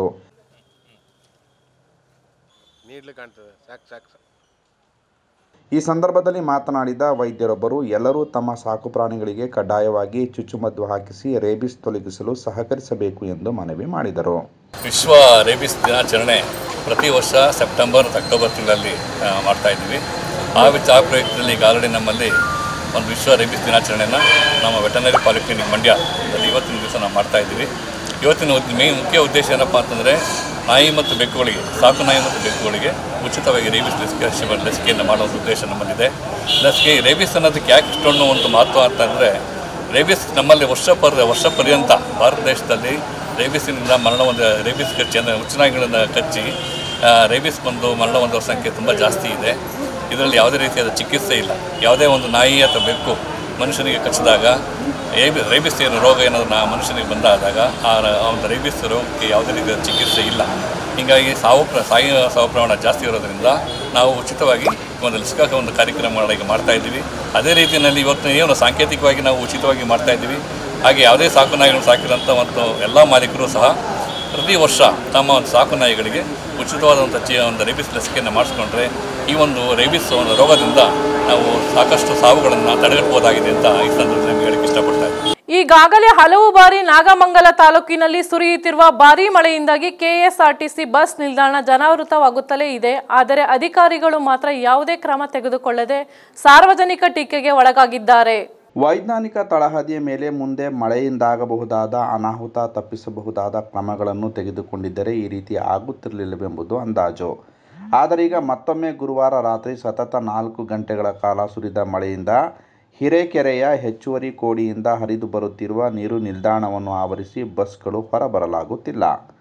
ನೀಡ್ಲಿ ಕಾಣ್ತದೆ ಸಾಕು ಸಾಕು ಸಾಕು ಈ ಸಂದರ್ಭದಲ್ಲಿ ಮಾತನಾಡಿದ ವೈದ್ಯರೊಬ್ಬರು ಎಲ್ಲರೂ ತಮ್ಮ ಸಾಕು ಪ್ರಾಣಿಗಳಿಗೆ ಕಡ್ಡಾಯವಾಗಿ ಚುಚ್ಚುಮದ್ದು ಹಾಕಿಸಿ ರೇಬಿಸ್ ತೊಲಗಿಸಲು ಸಹಕರಿಸಬೇಕು ಎಂದು ಮನವಿ ಮಾಡಿದರು ವಿಶ್ವ ರೇಬಿಸ್ ದಿನಾಚರಣೆ ಪ್ರತಿ ವರ್ಷ ಸೆಪ್ಟೆಂಬರ್ ಮತ್ತು ಅಕ್ಟೋಬರ್ ತಿಂಗಳಲ್ಲಿ ಆ, ಮಾಡ್ತಾ ಇದ್ದೀವಿ ಆ ವಿಚ ಆ ಪ್ರಯುಕ್ತದಲ್ಲಿ ಈಗ ಆಲ್ರೆಡಿ ನಮ್ಮಲ್ಲಿ ಒಂದು ವಿಶ್ವ ರೇಬಿಸ್ ದಿನಾಚರಣೆಯನ್ನು ನಮ್ಮ ವೆಟನರಿ ಪಾಲಿಕ್ಲಿನಿಕ್ ಮಂಡ್ಯದಲ್ಲಿ ಇವತ್ತಿನ ದಿವಸ ನಾವು ಮಾಡ್ತಾ ಇದ್ದೀವಿ ಇವತ್ತಿನ ಮೇನ್ ಮುಖ್ಯ ಉದ್ದೇಶ ಏನಪ್ಪ ಅಂತಂದರೆ ನಾಯಿ ಮತ್ತು ಬೆಕ್ಕುಗಳಿಗೆ ಸಾಕು ನಾಯಿ ಮತ್ತು ಬೆಕ್ಕುಗಳಿಗೆ ಉಚಿತವಾಗಿ ರೇಬಿಸ್ ಲಸಿಕೆ ಶಿಬಿರ ಲಸಿಕೆಯನ್ನು ಮಾಡುವ ಉದ್ದೇಶ ನಮ್ಮಲ್ಲಿದೆ ಲಸಿಕೆ ರೇಬಿಸ್ ಅನ್ನೋದಕ್ಕೆ ಯಾಕೆ ಇಷ್ಟೊಂದು ಒಂದು ಮಹತ್ವ ಅಂತಂದರೆ ರೇಬಿಸ್ ನಮ್ಮಲ್ಲಿ ವರ್ಷ ಪರ್ ವರ್ಷ ಪರ್ಯಂತ ಭಾರತ ದೇಶದಲ್ಲಿ ರೇಬಿಸಿನಿಂದ ಮರಣ ಒಂದು ರೇಬಿಸ್ ಕಚ್ಚಿ ಅಂದರೆ ಹುಚ್ಚುನಾಯಿಗಳನ್ನು ಕಚ್ಚಿ ಆ, ರೇಬಿಸ್ ಬಂದು ಮರಣ ಹೊಂದುವ ಸಂಖ್ಯೆ ತುಂಬ ಜಾಸ್ತಿ ಇದೆ ಇದರಲ್ಲಿ ಯಾವುದೇ ರೀತಿಯಾದ ಚಿಕಿತ್ಸೆ ಇಲ್ಲ ಯಾವುದೇ ಒಂದು ನಾಯಿ ಅಥವಾ ಬೆಕ್ಕು ಮನುಷ್ಯನಿಗೆ ಕಚ್ಚಿದಾಗ ರೇಬಿ ರೇಬಿಸ್ ಏನು ರೋಗ ಏನಾದರೂ ನಾ ಮನುಷ್ಯನಿಗೆ ಬಂದಾದಾಗ ಆ ರ- ಆ ಒಂದು ರೇಬಿಸ್ ರೋಗಕ್ಕೆ ಯಾವುದೇ ರೀತಿಯ ಚಿಕಿತ್ಸೆ ಇಲ್ಲ ಹೀಗಾಗಿ ಸಾವು ಪ್ರ ಸಾಯಿ ಸಾವು ಪ್ರಮಾಣ ಜಾಸ್ತಿ ಇರೋದ್ರಿಂದ ನಾವು ಉಚಿತವಾಗಿ ಒಂದು ಲಸಿಕಾ ಒಂದು ಕಾರ್ಯಕ್ರಮ ಈಗ ಮಾಡ್ತಾ ಇದ್ದೀವಿ ಅದೇ ರೀತಿಯಲ್ಲಿ ಇವತ್ತು ಏನು ಸಾಂಕೇತಿಕವಾಗಿ ನಾವು ಉಚಿತವಾಗಿ ಮಾಡ್ತಾ ಇದ್ದೀವಿ ಹಾಗೆ ಯಾವುದೇ ಸಾಕು ನಾಯಿಗಳನ್ನು ಸಾಕಿದಂಥ ಮತ್ತು ಎಲ್ಲ ಮಾಲೀಕರು ಸಹ ಪ್ರತಿ ವರ್ಷ ತಮ್ಮ ಒಂದು ಸಾಕು ನಾಯಿಗಳಿಗೆ ಉಚಿತವಾದಂಥ ಚಿ ಒಂದು ರೇಬಿಸ್ ಲಸಿಕೆಯನ್ನು ಮಾಡಿಸ್ಕೊಂಡ್ರೆ ಈ ಒಂದು ರೇಬಿಸ್ ಒಂದು ರೋಗದಿಂದ ನಾವು ಸಾಕಷ್ಟು ಸಾವುಗಳನ್ನು ತಡೆಗಟ್ಟಬಹುದಾಗಿದೆ ಅಂತ ಈ ಸಂದರ್ಭದಲ್ಲಿ ಹೇಳಕ್ಕೆ ಇಷ್ಟಪಡ್ತಾ ಇದ್ದೀನಿ ಈಗಾಗಲೇ ಹಲವು ಬಾರಿ ನಾಗಮಂಗಲ ತಾಲೂಕಿನಲ್ಲಿ ಸುರಿಯುತ್ತಿರುವ ಭಾರೀ ಮಳೆಯಿಂದಾಗಿ ಕೆಎಸ್ಆರ್ಟಿಸಿ ಬಸ್ ನಿಲ್ದಾಣ ಜನಾವೃತವಾಗುತ್ತಲೇ ಇದೆ ಆದರೆ ಅಧಿಕಾರಿಗಳು ಮಾತ್ರ ಯಾವುದೇ ಕ್ರಮ ತೆಗೆದುಕೊಳ್ಳದೆ ಸಾರ್ವಜನಿಕ ಟೀಕೆಗೆ ಒಳಗಾಗಿದ್ದಾರೆ ವೈಜ್ಞಾನಿಕ ತಳಹದಿಯ ಮೇಲೆ ಮುಂದೆ ಮಳೆಯಿಂದಾಗಬಹುದಾದ ಅನಾಹುತ ತಪ್ಪಿಸಬಹುದಾದ ಕ್ರಮಗಳನ್ನು ತೆಗೆದುಕೊಂಡಿದ್ದರೆ ಈ ರೀತಿ ಆಗುತ್ತಿರಲಿಲ್ಲವೆಂಬುದು ಅಂದಾಜು ಆದರೆ ಈಗ ಮತ್ತೊಮ್ಮೆ ಗುರುವಾರ ರಾತ್ರಿ ಸತತ ನಾಲ್ಕು ಗಂಟೆಗಳ ಕಾಲ ಸುರಿದ ಮಳೆಯಿಂದ ಹಿರೇಕೆರೆಯ ಹೆಚ್ಚುವರಿ ಕೋಡಿಯಿಂದ ಹರಿದು ಬರುತ್ತಿರುವ ನೀರು ನಿಲ್ದಾಣವನ್ನು ಆವರಿಸಿ ಬಸ್ಗಳು ಹೊರಬರಲಾಗುತ್ತಿಲ್ಲ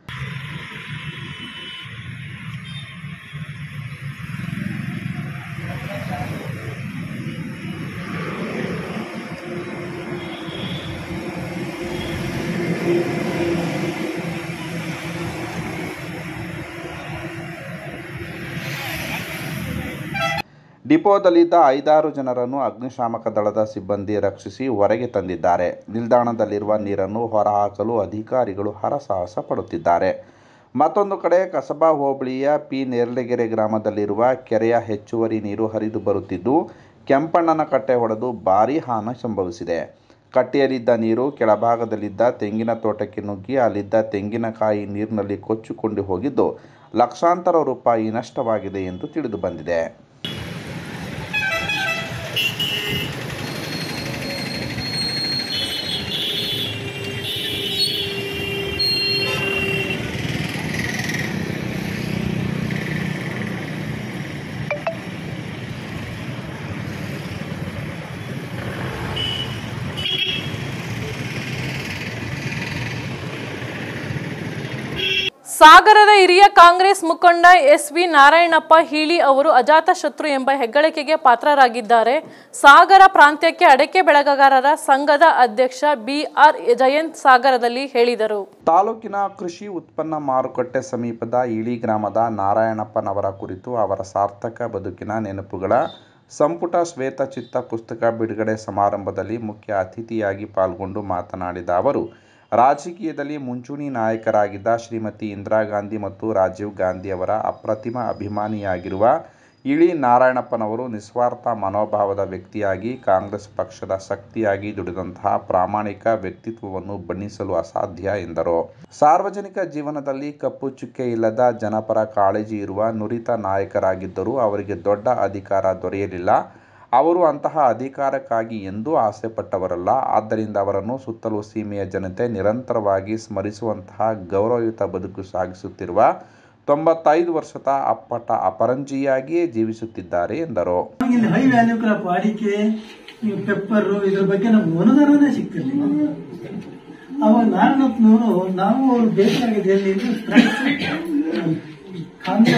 ಡಿಪೋದಲ್ಲಿದ್ದ ಐದಾರು ಜನರನ್ನು ಅಗ್ನಿಶಾಮಕ ದಳದ ಸಿಬ್ಬಂದಿ ರಕ್ಷಿಸಿ ಹೊರಗೆ ತಂದಿದ್ದಾರೆ ನಿಲ್ದಾಣದಲ್ಲಿರುವ ನೀರನ್ನು ಹೊರಹಾಕಲು ಅಧಿಕಾರಿಗಳು ಹರಸಾಹಸ ಪಡುತ್ತಿದ್ದಾರೆ ಮತ್ತೊಂದು ಕಡೆ ಕಸಬಾ ಹೋಬಳಿಯ ಪಿ ನೇರ್ಲೆಗೆರೆ ಗ್ರಾಮದಲ್ಲಿರುವ ಕೆರೆಯ ಹೆಚ್ಚುವರಿ ನೀರು ಹರಿದು ಬರುತ್ತಿದ್ದು ಕೆಂಪಣ್ಣನ ಕಟ್ಟೆ ಹೊಡೆದು ಭಾರೀ ಹಾನಿ ಸಂಭವಿಸಿದೆ ಕಟ್ಟೆಯಲ್ಲಿದ್ದ ನೀರು ಕೆಳಭಾಗದಲ್ಲಿದ್ದ ತೆಂಗಿನ ತೋಟಕ್ಕೆ ನುಗ್ಗಿ ಅಲ್ಲಿದ್ದ ತೆಂಗಿನಕಾಯಿ ನೀರಿನಲ್ಲಿ ಕೊಚ್ಚಿಕೊಂಡು ಹೋಗಿದ್ದು ಲಕ್ಷಾಂತರ ರೂಪಾಯಿ ನಷ್ಟವಾಗಿದೆ ಎಂದು ತಿಳಿದು ಬಂದಿದೆ ಸಾಗರದ ಹಿರಿಯ ಕಾಂಗ್ರೆಸ್ ಮುಖಂಡ ಎಸ್ ವಿ ನಾರಾಯಣಪ್ಪ ಹೀಳಿ ಅವರು ಅಜಾತಶತ್ರು ಎಂಬ ಹೆಗ್ಗಳಿಕೆಗೆ ಪಾತ್ರರಾಗಿದ್ದಾರೆ ಸಾಗರ ಪ್ರಾಂತ್ಯಕ್ಕೆ ಅಡಕೆ ಬೆಳೆಗಾರರ ಸಂಘದ ಅಧ್ಯಕ್ಷ ಬಿ ಆರ್ ಜಯಂತ್ ಸಾಗರದಲ್ಲಿ ಹೇಳಿದರು ತಾಲೂಕಿನ ಕೃಷಿ ಉತ್ಪನ್ನ ಮಾರುಕಟ್ಟೆ ಸಮೀಪದ ಇಳಿ ಗ್ರಾಮದ ನಾರಾಯಣಪ್ಪನವರ ಕುರಿತು ಅವರ ಸಾರ್ಥಕ ಬದುಕಿನ ನೆನಪುಗಳ ಸಂಪುಟ ಶ್ವೇತಚಿತ್ತ ಪುಸ್ತಕ ಬಿಡುಗಡೆ ಸಮಾರಂಭದಲ್ಲಿ ಮುಖ್ಯ ಅತಿಥಿಯಾಗಿ ಪಾಲ್ಗೊಂಡು ಮಾತನಾಡಿದ ಅವರು ರಾಜಕೀಯದಲ್ಲಿ ಮುಂಚೂಣಿ ನಾಯಕರಾಗಿದ್ದ ಶ್ರೀಮತಿ ಇಂದಿರಾ ಗಾಂಧಿ ಮತ್ತು ರಾಜೀವ್ ಗಾಂಧಿ ಅವರ ಅಪ್ರತಿಮ ಅಭಿಮಾನಿಯಾಗಿರುವ ಇಳಿ ನಾರಾಯಣಪ್ಪನವರು ನಿಸ್ವಾರ್ಥ ಮನೋಭಾವದ ವ್ಯಕ್ತಿಯಾಗಿ ಕಾಂಗ್ರೆಸ್ ಪಕ್ಷದ ಶಕ್ತಿಯಾಗಿ ದುಡಿದಂತಹ ಪ್ರಾಮಾಣಿಕ ವ್ಯಕ್ತಿತ್ವವನ್ನು ಬಣ್ಣಿಸಲು ಅಸಾಧ್ಯ ಎಂದರು ಸಾರ್ವಜನಿಕ ಜೀವನದಲ್ಲಿ ಕಪ್ಪು ಚುಕ್ಕೆ ಇಲ್ಲದ ಜನಪರ ಕಾಳಜಿ ಇರುವ ನುರಿತ ನಾಯಕರಾಗಿದ್ದರೂ ಅವರಿಗೆ ದೊಡ್ಡ ಅಧಿಕಾರ ದೊರೆಯಲಿಲ್ಲ ಅವರು ಅಂತಹ ಅಧಿಕಾರಕ್ಕಾಗಿ ಎಂದೂ ಆಸೆಪಟ್ಟವರಲ್ಲ ಆದ್ದರಿಂದ ಅವರನ್ನು ಸುತ್ತಲೂ ಸೀಮೆಯ ಜನತೆ ನಿರಂತರವಾಗಿ ಸ್ಮರಿಸುವಂತಹ ಗೌರವಯುತ ಬದುಕು ಸಾಗಿಸುತ್ತಿರುವ ತೊಂಬತ್ತೈದು ವರ್ಷದ ಅಪ್ಪಟ ಅಪರಂಜಿಯಾಗಿಯೇ ಜೀವಿಸುತ್ತಿದ್ದಾರೆ ಎಂದರು ಇಲ್ಲಿ ಹೈ ವ್ಯಾಲ್ಯೂ ಕ್ರಾಪ್ ಅಡಿಕೆ ಈ ಪೆಪ್ಪರು ಇದ್ರ ಬಗ್ಗೆ ನಮ್ಗೆ ಅನುದಾನನೇ ಸಿಗ್ತಿರ್ಲಿಲ್ಲ ಅವಾಗ ನಾರಾಯಣಪ್ಪನವರು ನಾವು ಅವ್ರು ಬೇಕಾಗಿದೆ ಎಲ್ಲಿ ಅಂದ್ರೆ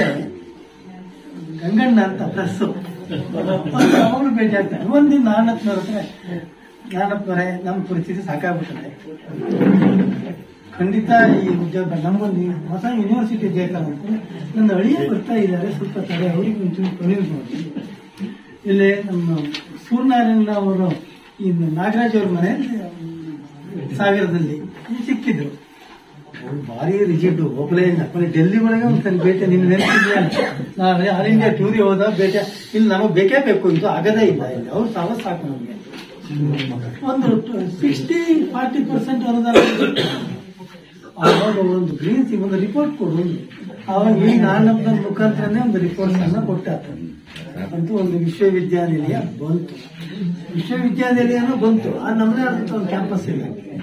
ಗಂಗಣ್ಣ ಅಂತ ಪ್ರೆಸ್ ಅವರು ಭೇಟಿ ಆಗ್ತಾರೆ ಒಂದಿನ ನಾರಾಯಣಪ್ಪನವ್ರ ಹತ್ರ ನಾನಪ್ಪರೆ ನಮ್ಮ ಪರಿಸ್ಥಿತಿ ಸಾಕಾಗ್ಬಿಟ್ಟಿದೆ ಖಂಡಿತ ಈ ಉದ್ಯೋಗ ನಮಗೊಂದು ಹೊಸ ಯೂನಿವರ್ಸಿಟಿ ಬೇಕಾಗುತ್ತೆ ನನ್ನ ಅಳಿಯ ಬರ್ತಾ ಇದ್ದಾರೆ ಸ್ವಲ್ಪ ತಡೆ ಅವರಿಗೆ ಒಂಚೂರು ಕನ್ವಿನ್ಸ್ ಮಾಡಿ ಇಲ್ಲಿ ನಮ್ಮ ಸೂರ್ಯನಾರಾಯಣ ಅವರು ಈ ನಾಗರಾಜ್ ಅವ್ರ ಮನೆ ಸಾಗರದಲ್ಲಿ ಸಿಕ್ಕಿದ್ರು ಅವ್ರು ಭಾರಿ ರಿಜಿಡ್ ಒಬ್ಬಳೇ ಇಲ್ಲ ಕೊನೆ ಡೆಲ್ಲಿ ಒಳಗೆ ಒಂದ್ಸರಿ ಬೇಟೆ ನಿನ್ನ ನೆನಪಿದ್ಯಾ ನಾನು ಆಲ್ ಇಂಡಿಯಾ ಟೂರಿಗೆ ಹೋದ ಬೇಟೆ ಇಲ್ಲಿ ನಮಗೆ ಬೇಕೇ ಬೇಕು ಇದು ಆಗದೇ ಇಲ್ಲ ಇಲ್ಲಿ ಅವ್ರು ಸಾವತ್ ಸಾಕು ನಮಗೆ ಒಂದು ಸಿಕ್ಸ್ಟಿ ಫಾರ್ಟಿ ಪರ್ಸೆಂಟ್ ಅನುದಾನ ಆವಾಗ ಒಂದು ಗ್ರೀನ್ಸ್ ಒಂದು ರಿಪೋರ್ಟ್ ಕೊಡು ಆವಾಗ ಈಗ ನಾನೊಬ್ಬರ ಮುಖಾಂತರನೇ ಒಂದು ರಿಪೋರ್ಟ್ ಅನ್ನ ಕೊಟ್ಟ ಅಂತೂ ಒಂದು ವಿಶ್ವವಿದ್ಯಾನಿಲಯ ಬಂತು ವಿಶ್ವವಿದ್ಯಾನಿಲಯನೂ ಬಂತು ಆ ನಮ್ಮದೇ ಆದಂತ ಒಂದು ಕ್ಯಾಂಪಸ್ ಇಲ್ಲ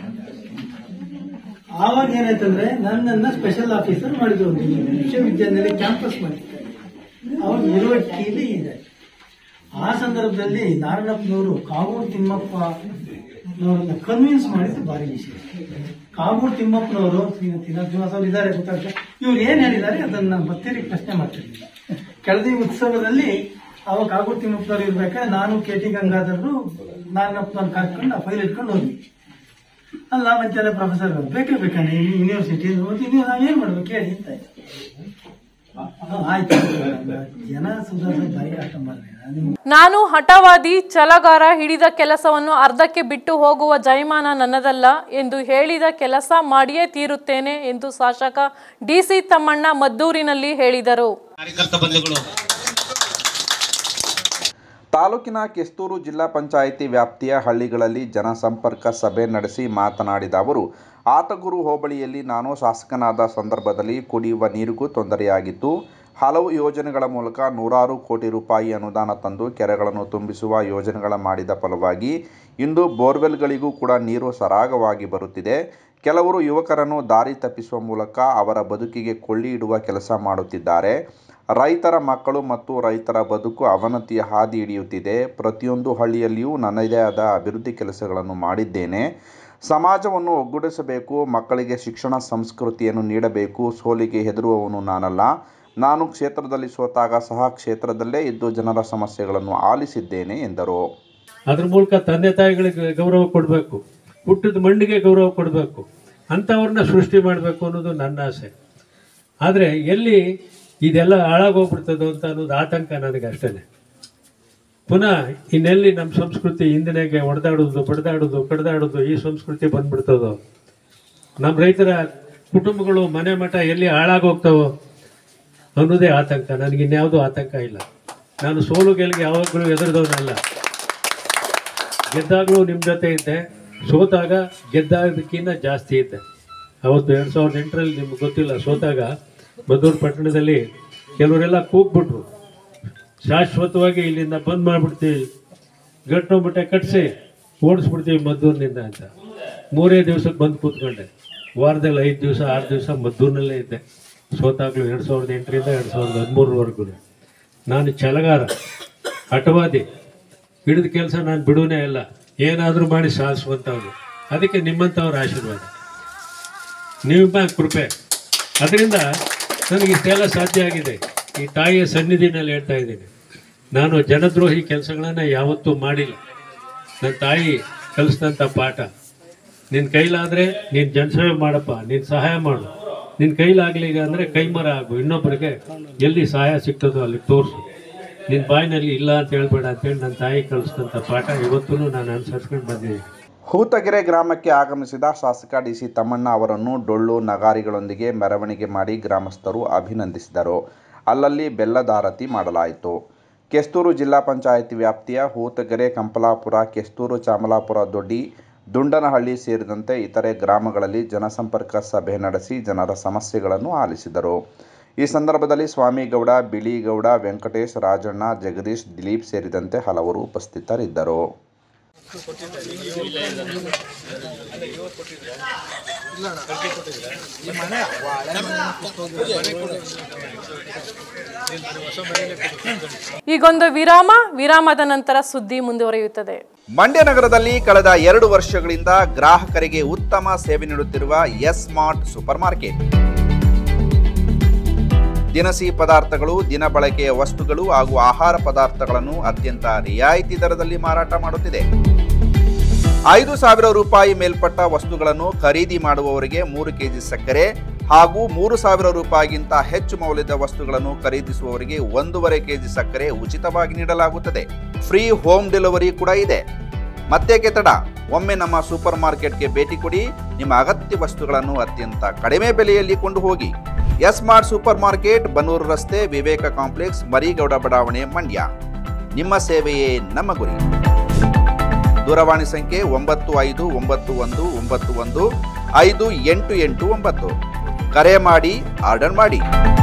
ಆವಾಗ ಏನಾಯ್ತಂದ್ರೆ ನನ್ನನ್ನ ಸ್ಪೆಷಲ್ ಆಫೀಸರ್ ಮಾಡಿದ್ರು ಒಂದು ವಿಶ್ವವಿದ್ಯಾನಿಲಯ ಕ್ಯಾಂಪಸ್ ಮಾಡಿದ್ರು ಅವಾಗ ನಿರ್ವಹಣೆಯಲ್ಲಿ ಇದೆ ಆ ಸಂದರ್ಭದಲ್ಲಿ ನಾರಾಯಣಪ್ಪನವರು ಕಾವೂರು ತಿಮ್ಮಪ್ಪನವರನ್ನ ಕನ್ವಿನ್ಸ್ ಮಾಡಿದ್ದು ಭಾರಿ ವಿಷಯ ಕಾವೂರು ತಿಮ್ಮಪ್ಪನವರು ಶ್ರೀಮತಿ ನರಸಿಂಹ ಅವರು ಇದ್ದಾರೆ ಗೊತ್ತಾಗ್ತದೆ ಇವ್ರು ಏನ್ ಹೇಳಿದ್ದಾರೆ ಅದನ್ನ ನಾನು ಮತ್ತೆ ಪ್ರಶ್ನೆ ಮಾಡ್ತಿರ್ಲಿಲ್ಲ ಕೆಳದಿ ಉತ್ಸವದಲ್ಲಿ ಅವಾಗ ಕಾಗೂರು ತಿಮ್ಮಪ್ಪನವ್ರು ಇರ್ಬೇಕಾದ್ರೆ ನಾನು ಕೆ ಟಿ ಗಂಗಾಧರರು ನಾರಾಯಣಪ್ಪನವ್ರು ಕರ್ಕೊಂಡು ಆ ಫೈಲ್ ಇಟ್ಕೊಂಡು ಹೋದ್ವಿ ಅಲ್ಲ ಮಂಚೆಲ್ಲ ಪ್ರೊಫೆಸರ್ ಬೇಕೇ ಬೇಕಣ್ಣ ಯೂನಿವರ್ಸಿಟಿ ನೀವು ನಾವೇನ್ ಮಾಡ್ಬೇಕು ಹೇಳಿ ಅಂತ ಆಯ್ತು. ಆ, ಆಯ್ತು ಜನ ಸುಧಾರಿಸೋದು ಭಾರಿ ಕಷ್ಟ ಮಾಡ್ರಿ ನಿಮ್ಗೆ ನಾನು ಹಠವಾದಿ ಛಲಗಾರ ಹಿಡಿದ ಕೆಲಸವನ್ನು ಅರ್ಧಕ್ಕೆ ಬಿಟ್ಟು ಹೋಗುವ ಜಯಮಾನ ನನ್ನದಲ್ಲ ಎಂದು ಹೇಳಿದ ಕೆಲಸ ಮಾಡಿಯೇ ತೀರುತ್ತೇನೆ ಎಂದು ಶಾಸಕ ಡಿಸಿ ತಮ್ಮಣ್ಣ ಮದ್ದೂರಿನಲ್ಲಿ ಹೇಳಿದರು ಕಾರ್ಯಕರ್ತ ಬಂಧುಗಳು ತಾಲೂಕಿನ ಕೆಸ್ತೂರು ಜಿಲ್ಲಾ ಪಂಚಾಯಿತಿ ವ್ಯಾಪ್ತಿಯ ಹಳ್ಳಿಗಳಲ್ಲಿ ಜನಸಂಪರ್ಕ ಸಭೆ ನಡೆಸಿ ಮಾತನಾಡಿದ ಅವರು ಆತಗೂರು ಹೋಬಳಿಯಲ್ಲಿ ನಾನು ಶಾಸಕನಾದ ಸಂದರ್ಭದಲ್ಲಿ ಕುಡಿಯುವ ನೀರಿಗೂ ತೊಂದರೆಯಾಗಿತ್ತು ಹಲವು ಯೋಜನೆಗಳ ಮೂಲಕ ನೂರಾರು ಕೋಟಿ ರೂಪಾಯಿ ಅನುದಾನ ತಂದು ಕೆರೆಗಳನ್ನು ತುಂಬಿಸುವ ಯೋಜನೆಗಳ ಮಾಡಿದ ಫಲವಾಗಿ ಇಂದು ಬೋರ್ವೆಲ್ಗಳಿಗೂ ಕೂಡ ನೀರು ಸರಾಗವಾಗಿ ಬರುತ್ತಿದೆ ಕೆಲವರು ಯುವಕರನ್ನು ದಾರಿ ತಪ್ಪಿಸುವ ಮೂಲಕ ಅವರ ಬದುಕಿಗೆ ಕೊಳ್ಳಿ ಇಡುವ ಕೆಲಸ ಮಾಡುತ್ತಿದ್ದಾರೆ ರೈತರ ಮಕ್ಕಳು ಮತ್ತು ರೈತರ ಬದುಕು ಅವನತಿಯ ಹಾದಿ ಹಿಡಿಯುತ್ತಿದೆ ಪ್ರತಿಯೊಂದು ಹಳ್ಳಿಯಲ್ಲಿಯೂ ನನ್ನದೇ ಆದ ಅಭಿವೃದ್ಧಿ ಕೆಲಸಗಳನ್ನು ಮಾಡಿದ್ದೇನೆ ಸಮಾಜವನ್ನು ಒಗ್ಗೂಡಿಸಬೇಕು ಮಕ್ಕಳಿಗೆ ಶಿಕ್ಷಣ ಸಂಸ್ಕೃತಿಯನ್ನು ನೀಡಬೇಕು ಸೋಲಿಗೆ ಹೆದರುವವನು ನಾನಲ್ಲ ನಾನು ಕ್ಷೇತ್ರದಲ್ಲಿ ಸೋತಾಗ ಸಹ ಕ್ಷೇತ್ರದಲ್ಲೇ ಇದ್ದು ಜನರ ಸಮಸ್ಯೆಗಳನ್ನು ಆಲಿಸಿದ್ದೇನೆ ಎಂದರು ಅದ್ರ ಮೂಲಕ ತಂದೆ ತಾಯಿಗಳಿಗೆ ಗೌರವ ಕೊಡಬೇಕು ಹುಟ್ಟಿದ ಮಣ್ಣಿಗೆ ಗೌರವ ಕೊಡಬೇಕು ಅಂಥವ್ರನ್ನ ಸೃಷ್ಟಿ ಮಾಡಬೇಕು ಅನ್ನೋದು ನನ್ನ ಆಸೆ ಆದರೆ ಎಲ್ಲಿ ಇದೆಲ್ಲ ಹಾಳಾಗೋಗ್ಬಿಡ್ತದೋ ಅಂತ ಅನ್ನೋದು ಆತಂಕ ನನಗೆ ಅಷ್ಟೇ ಪುನಃ ಇನ್ನೆಲ್ಲಿ ನಮ್ಮ ಸಂಸ್ಕೃತಿ ಹಿಂದಿನಾಗೆ ಹೊಡೆದಾಡೋದು ಬಡ್ದಾಡೋದು ಕಡ್ದಾಡೋದು ಈ ಸಂಸ್ಕೃತಿ ಬಂದ್ಬಿಡ್ತದೋ ನಮ್ಮ ರೈತರ ಕುಟುಂಬಗಳು ಮನೆ ಮಠ ಎಲ್ಲಿ ಹಾಳಾಗೋಗ್ತಾವೋ ಅನ್ನೋದೇ ಆತಂಕ ನನಗೆ ಇನ್ಯಾವುದೂ ಆತಂಕ ಇಲ್ಲ ನಾನು ಸೋಲು ಗೆಲ್ಗೆ ಯಾವಾಗಲೂ ಎದುರಿದವನಲ್ಲ ಗೆದ್ದಾಗಲೂ ನಿಮ್ಮ ಜೊತೆ ಇದ್ದೆ ಸೋತಾಗ ಗೆದ್ದಾದಕ್ಕಿಂತ ಜಾಸ್ತಿ ಇದ್ದೆ ಅವತ್ತು ಎರಡು ಸಾವಿರದ ಎಂಟರಲ್ಲಿ ನಿಮ್ಗೆ ಗೊತ್ತಿಲ್ಲ ಸೋತಾಗ ಮದ್ದೂರು ಪಟ್ಟಣದಲ್ಲಿ ಕೆಲವರೆಲ್ಲ ಕೂಗ್ಬಿಟ್ರು ಶಾಶ್ವತವಾಗಿ ಇಲ್ಲಿಂದ ಬಂದ್ ಮಾಡಿಬಿಡ್ತೀವಿ ಗಟ್ಟು ಬಟ್ಟೆ ಕಟ್ಟಿಸಿ ಓಡಿಸ್ಬಿಡ್ತೀವಿ ಮದ್ದೂರಿನಿಂದ ಅಂತ ಮೂರೇ ದಿವಸಕ್ಕೆ ಬಂದು ಕೂತ್ಕೊಂಡೆ ವಾರದಲ್ಲಿ ಐದು ದಿವಸ ಆರು ದಿವಸ ಮದ್ದೂರಿನಲ್ಲೇ ಇದ್ದೆ ಸೋತಾಗ್ಲೂ ಎರಡು ಸಾವಿರದ ಎಂಟರಿಂದ ಎರಡು ಸಾವಿರದ ಹದಿಮೂರರವರೆಗೂ ನಾನು ಛಲಗಾರ ಹಠವಾದಿ ಹಿಡಿದ ಕೆಲಸ ನಾನು ಬಿಡೋನೇ ಇಲ್ಲ ಏನಾದರೂ ಮಾಡಿ ಸಾಧಿಸುವಂಥವ್ರು ಅದಕ್ಕೆ ನಿಮ್ಮಂಥವ್ರ ಆಶೀರ್ವಾದ ನಿಮ್ಮ ಕೃಪೆ ಅದರಿಂದ ನನಗೆ ಇಷ್ಟೆಲ್ಲ ಸಾಧ್ಯ ಆಗಿದೆ ಈ ತಾಯಿಯ ಸನ್ನಿಧಿನಲ್ಲಿ ಹೇಳ್ತಾ ಇದ್ದೀನಿ ನಾನು ಜನದ್ರೋಹಿ ಕೆಲಸಗಳನ್ನು ಯಾವತ್ತೂ ಮಾಡಿಲ್ಲ ನನ್ನ ತಾಯಿ ಕಲಿಸಿದಂಥ ಪಾಠ ನಿನ್ನ ಕೈಲಾದರೆ ನೀನು ಜನಸೇವೆ ಮಾಡಪ್ಪ ನೀನು ಸಹಾಯ ಮಾಡು ನಿನ್ನ ಕೈಲಾಗಲಿಲ್ಲ ಅಂದರೆ ಕೈಮರ ಆಗು ಇನ್ನೊಬ್ಬರಿಗೆ ಎಲ್ಲಿ ಸಹಾಯ ಸಿಗ್ತದೋ ಅಲ್ಲಿ ತೋರಿಸು ನಿನ್ನ ಬಾಯಿನಲ್ಲಿ ಇಲ್ಲ ಅಂತ ಹೇಳ್ಬೇಡ ಅಂತೇಳಿ ನನ್ನ ತಾಯಿ ಕಲಿಸಿದಂಥ ಪಾಠ ಇವತ್ತೂ ನಾನು ಅನುಸರಿಸ್ಕೊಂಡು ಬಂದಿದ್ದೀನಿ ಹೂತಗೆರೆ ಗ್ರಾಮಕ್ಕೆ ಆಗಮಿಸಿದ ಶಾಸಕ ಡಿಸಿ ತಮ್ಮಣ್ಣ ಅವರನ್ನು ಡೊಳ್ಳು ನಗಾರಿಗಳೊಂದಿಗೆ ಮೆರವಣಿಗೆ ಮಾಡಿ ಗ್ರಾಮಸ್ಥರು ಅಭಿನಂದಿಸಿದರು ಅಲ್ಲಲ್ಲಿ ಬೆಲ್ಲದಾರತಿ ಮಾಡಲಾಯಿತು ಕೆಸ್ತೂರು ಜಿಲ್ಲಾ ಪಂಚಾಯಿತಿ ವ್ಯಾಪ್ತಿಯ ಹೂತಗೆರೆ ಕಂಪಲಾಪುರ ಕೆಸ್ತೂರು ಚಾಮಲಾಪುರ ದೊಡ್ಡಿ ದುಂಡನಹಳ್ಳಿ ಸೇರಿದಂತೆ ಇತರೆ ಗ್ರಾಮಗಳಲ್ಲಿ ಜನಸಂಪರ್ಕ ಸಭೆ ನಡೆಸಿ ಜನರ ಸಮಸ್ಯೆಗಳನ್ನು ಆಲಿಸಿದರು ಈ ಸಂದರ್ಭದಲ್ಲಿ ಸ್ವಾಮಿಗೌಡ ಬಿಳಿಗೌಡ ವೆಂಕಟೇಶ್ ರಾಜಣ್ಣ ಜಗದೀಶ್ ದಿಲೀಪ್ ಸೇರಿದಂತೆ ಹಲವರು ಉಪಸ್ಥಿತರಿದ್ದರು ಈಗೊಂದು ವಿರಾಮ ವಿರಾಮದ ನಂತರ ಸುದ್ದಿ ಮುಂದುವರಿಯುತ್ತದೆ ಮಂಡ್ಯ ನಗರದಲ್ಲಿ ಕಳೆದ ಎರಡು ವರ್ಷಗಳಿಂದ ಗ್ರಾಹಕರಿಗೆ ಉತ್ತಮ ಸೇವೆ ನೀಡುತ್ತಿರುವ ಎಸ್ ಸ್ಮಾರ್ಟ್ ಸೂಪರ್ ಮಾರ್ಕೆಟ್ ದಿನಸಿ ಪದಾರ್ಥಗಳು ದಿನ ಬಳಕೆಯ ವಸ್ತುಗಳು ಹಾಗೂ ಆಹಾರ ಪದಾರ್ಥಗಳನ್ನು ಅತ್ಯಂತ ರಿಯಾಯಿತಿ ದರದಲ್ಲಿ ಮಾರಾಟ ಮಾಡುತ್ತಿದೆ ಐದು ಸಾವಿರ ರೂಪಾಯಿ ಮೇಲ್ಪಟ್ಟ ವಸ್ತುಗಳನ್ನು ಖರೀದಿ ಮಾಡುವವರಿಗೆ ಮೂರು ಕೆಜಿ ಸಕ್ಕರೆ ಹಾಗೂ ಮೂರು ಸಾವಿರ ರೂಪಾಯಿಗಿಂತ ಹೆಚ್ಚು ಮೌಲ್ಯದ ವಸ್ತುಗಳನ್ನು ಖರೀದಿಸುವವರಿಗೆ ಒಂದೂವರೆ ಕೆಜಿ ಸಕ್ಕರೆ ಉಚಿತವಾಗಿ ನೀಡಲಾಗುತ್ತದೆ ಫ್ರೀ ಹೋಮ್ ಡೆಲಿವರಿ ಕೂಡ ಇದೆ ಮತ್ತೇಕೆ ತಡ ಒಮ್ಮೆ ನಮ್ಮ ಸೂಪರ್ ಮಾರ್ಕೆಟ್ಗೆ ಭೇಟಿ ಕೊಡಿ ನಿಮ್ಮ ಅಗತ್ಯ ವಸ್ತುಗಳನ್ನು ಅತ್ಯಂತ ಕಡಿಮೆ ಬೆಲೆಯಲ್ಲಿ ಕೊಂಡು ಹೋಗಿ S mart supermarket Bannur ರಸ್ತೆ ವಿವೇಕ ಕಾಂಪ್ಲೆಕ್ಸ್ ಮರಿಗೌಡ ಬಡಾವಣೆ ಮಂಡ್ಯ ನಿಮ್ಮ ಸೇವೆಯೇ ನಮ್ಮ ಗುರಿ ದೂರವಾಣಿ ಸಂಖ್ಯೆ ಒಂಬತ್ತು ಐದು ಒಂಬತ್ತು ಒಂದು ಒಂಬತ್ತು ಒಂದು ಐದು ಎಂಟು ಎಂಟು ಒಂಬತ್ತು ಕರೆ ಮಾಡಿ ಆರ್ಡರ್ ಮಾಡಿ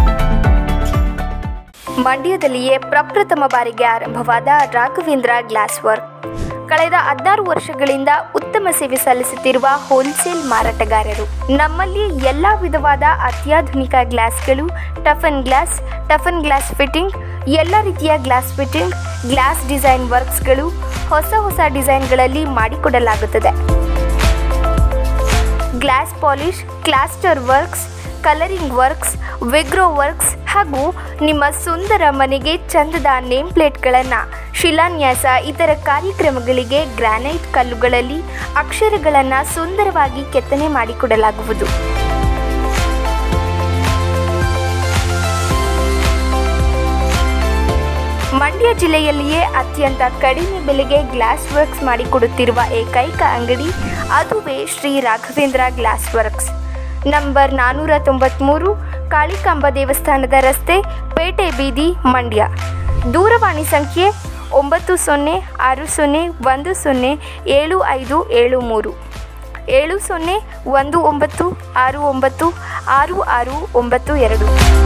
ಮಂಡ್ಯದಲ್ಲಿಯೇ ಪ್ರಪ್ರಥಮ ಬಾರಿಗೆ ಆರಂಭವಾದ ರಾಘವೇಂದ್ರ ಗ್ಲಾಸ್ ವರ್ಕ್ ಕಳೆದ ಹದಿನಾರು ವರ್ಷಗಳಿಂದ ಉತ್ತಮ ಸೇವೆ ಸಲ್ಲಿಸುತ್ತಿರುವ ಹೋಲ್ಸೇಲ್ ಮಾರಾಟಗಾರರು ನಮ್ಮಲ್ಲಿ ಎಲ್ಲ ವಿಧವಾದ ಅತ್ಯಾಧುನಿಕ ಗ್ಲಾಸ್ಗಳು toughen glass toughen glass fitting ಎಲ್ಲ ರೀತಿಯ ಗ್ಲಾಸ್ ಫಿಟ್ಟಿಂಗ್ ಗ್ಲಾಸ್ ಡಿಸೈನ್ ವರ್ಕ್ಸ್ಗಳು ಹೊಸ ಹೊಸ ಡಿಸೈನ್ಗಳಲ್ಲಿ ಮಾಡಿಕೊಡಲಾಗುತ್ತದೆ ಗ್ಲಾಸ್ ಪಾಲಿಶ್ ಕ್ಲಾಸ್ಟರ್ ವರ್ಕ್ಸ್ ಕಲರಿಂಗ್ ವರ್ಕ್ಸ್ ವಿಗ್ರೋ ವರ್ಕ್ಸ್ ಹಾಗೂ ನಿಮ್ಮ ಸುಂದರ ಮನೆಗೆ ಚಂದದ ನೇಮ್ ಪ್ಲೇಟ್ಗಳನ್ನು ಶಿಲಾನ್ಯಾಸ ಇತರ ಕಾರ್ಯಕ್ರಮಗಳಿಗೆ ಗ್ರಾನೈಟ್ ಕಲ್ಲುಗಳಲ್ಲಿ ಅಕ್ಷರಗಳನ್ನು ಸುಂದರವಾಗಿ ಕೆತ್ತನೆ ಮಾಡಿಕೊಡಲಾಗುವುದು ಮಂಡ್ಯ ಜಿಲ್ಲೆಯಲ್ಲಿಯೇ ಅತ್ಯಂತ ಕಡಿಮೆ ಬೆಲೆಗೆ ಗ್ಲಾಸ್ ವರ್ಕ್ಸ್ ಮಾಡಿಕೊಡುತ್ತಿರುವ ಏಕೈಕ ಅಂಗಡಿ ಅದುವೇ Shri Raghavendra glass works number ನಾನ್ನೂರ ತೊಂಬತ್ತ್ಮೂರು ಕಾಳಿಕಾಂಬ ದೇವಸ್ಥಾನದ ರಸ್ತೆ ಪೇಟೆ ಬೀದಿ ಮಂಡ್ಯ ದೂರವಾಣಿ ಸಂಖ್ಯೆ ಒಂಬತ್ತು ಸೊನ್ನೆ ಆರು ಸೊನ್ನೆ ಒಂದು ಸೊನ್ನೆ ಏಳು ಐದು ಏಳು ಮೂರು ಏಳು ಸೊನ್ನೆ ಒಂದು ಒಂಬತ್ತು ಆರು ಒಂಬತ್ತು ಆರು ಆರು ಒಂಬತ್ತು ಎರಡು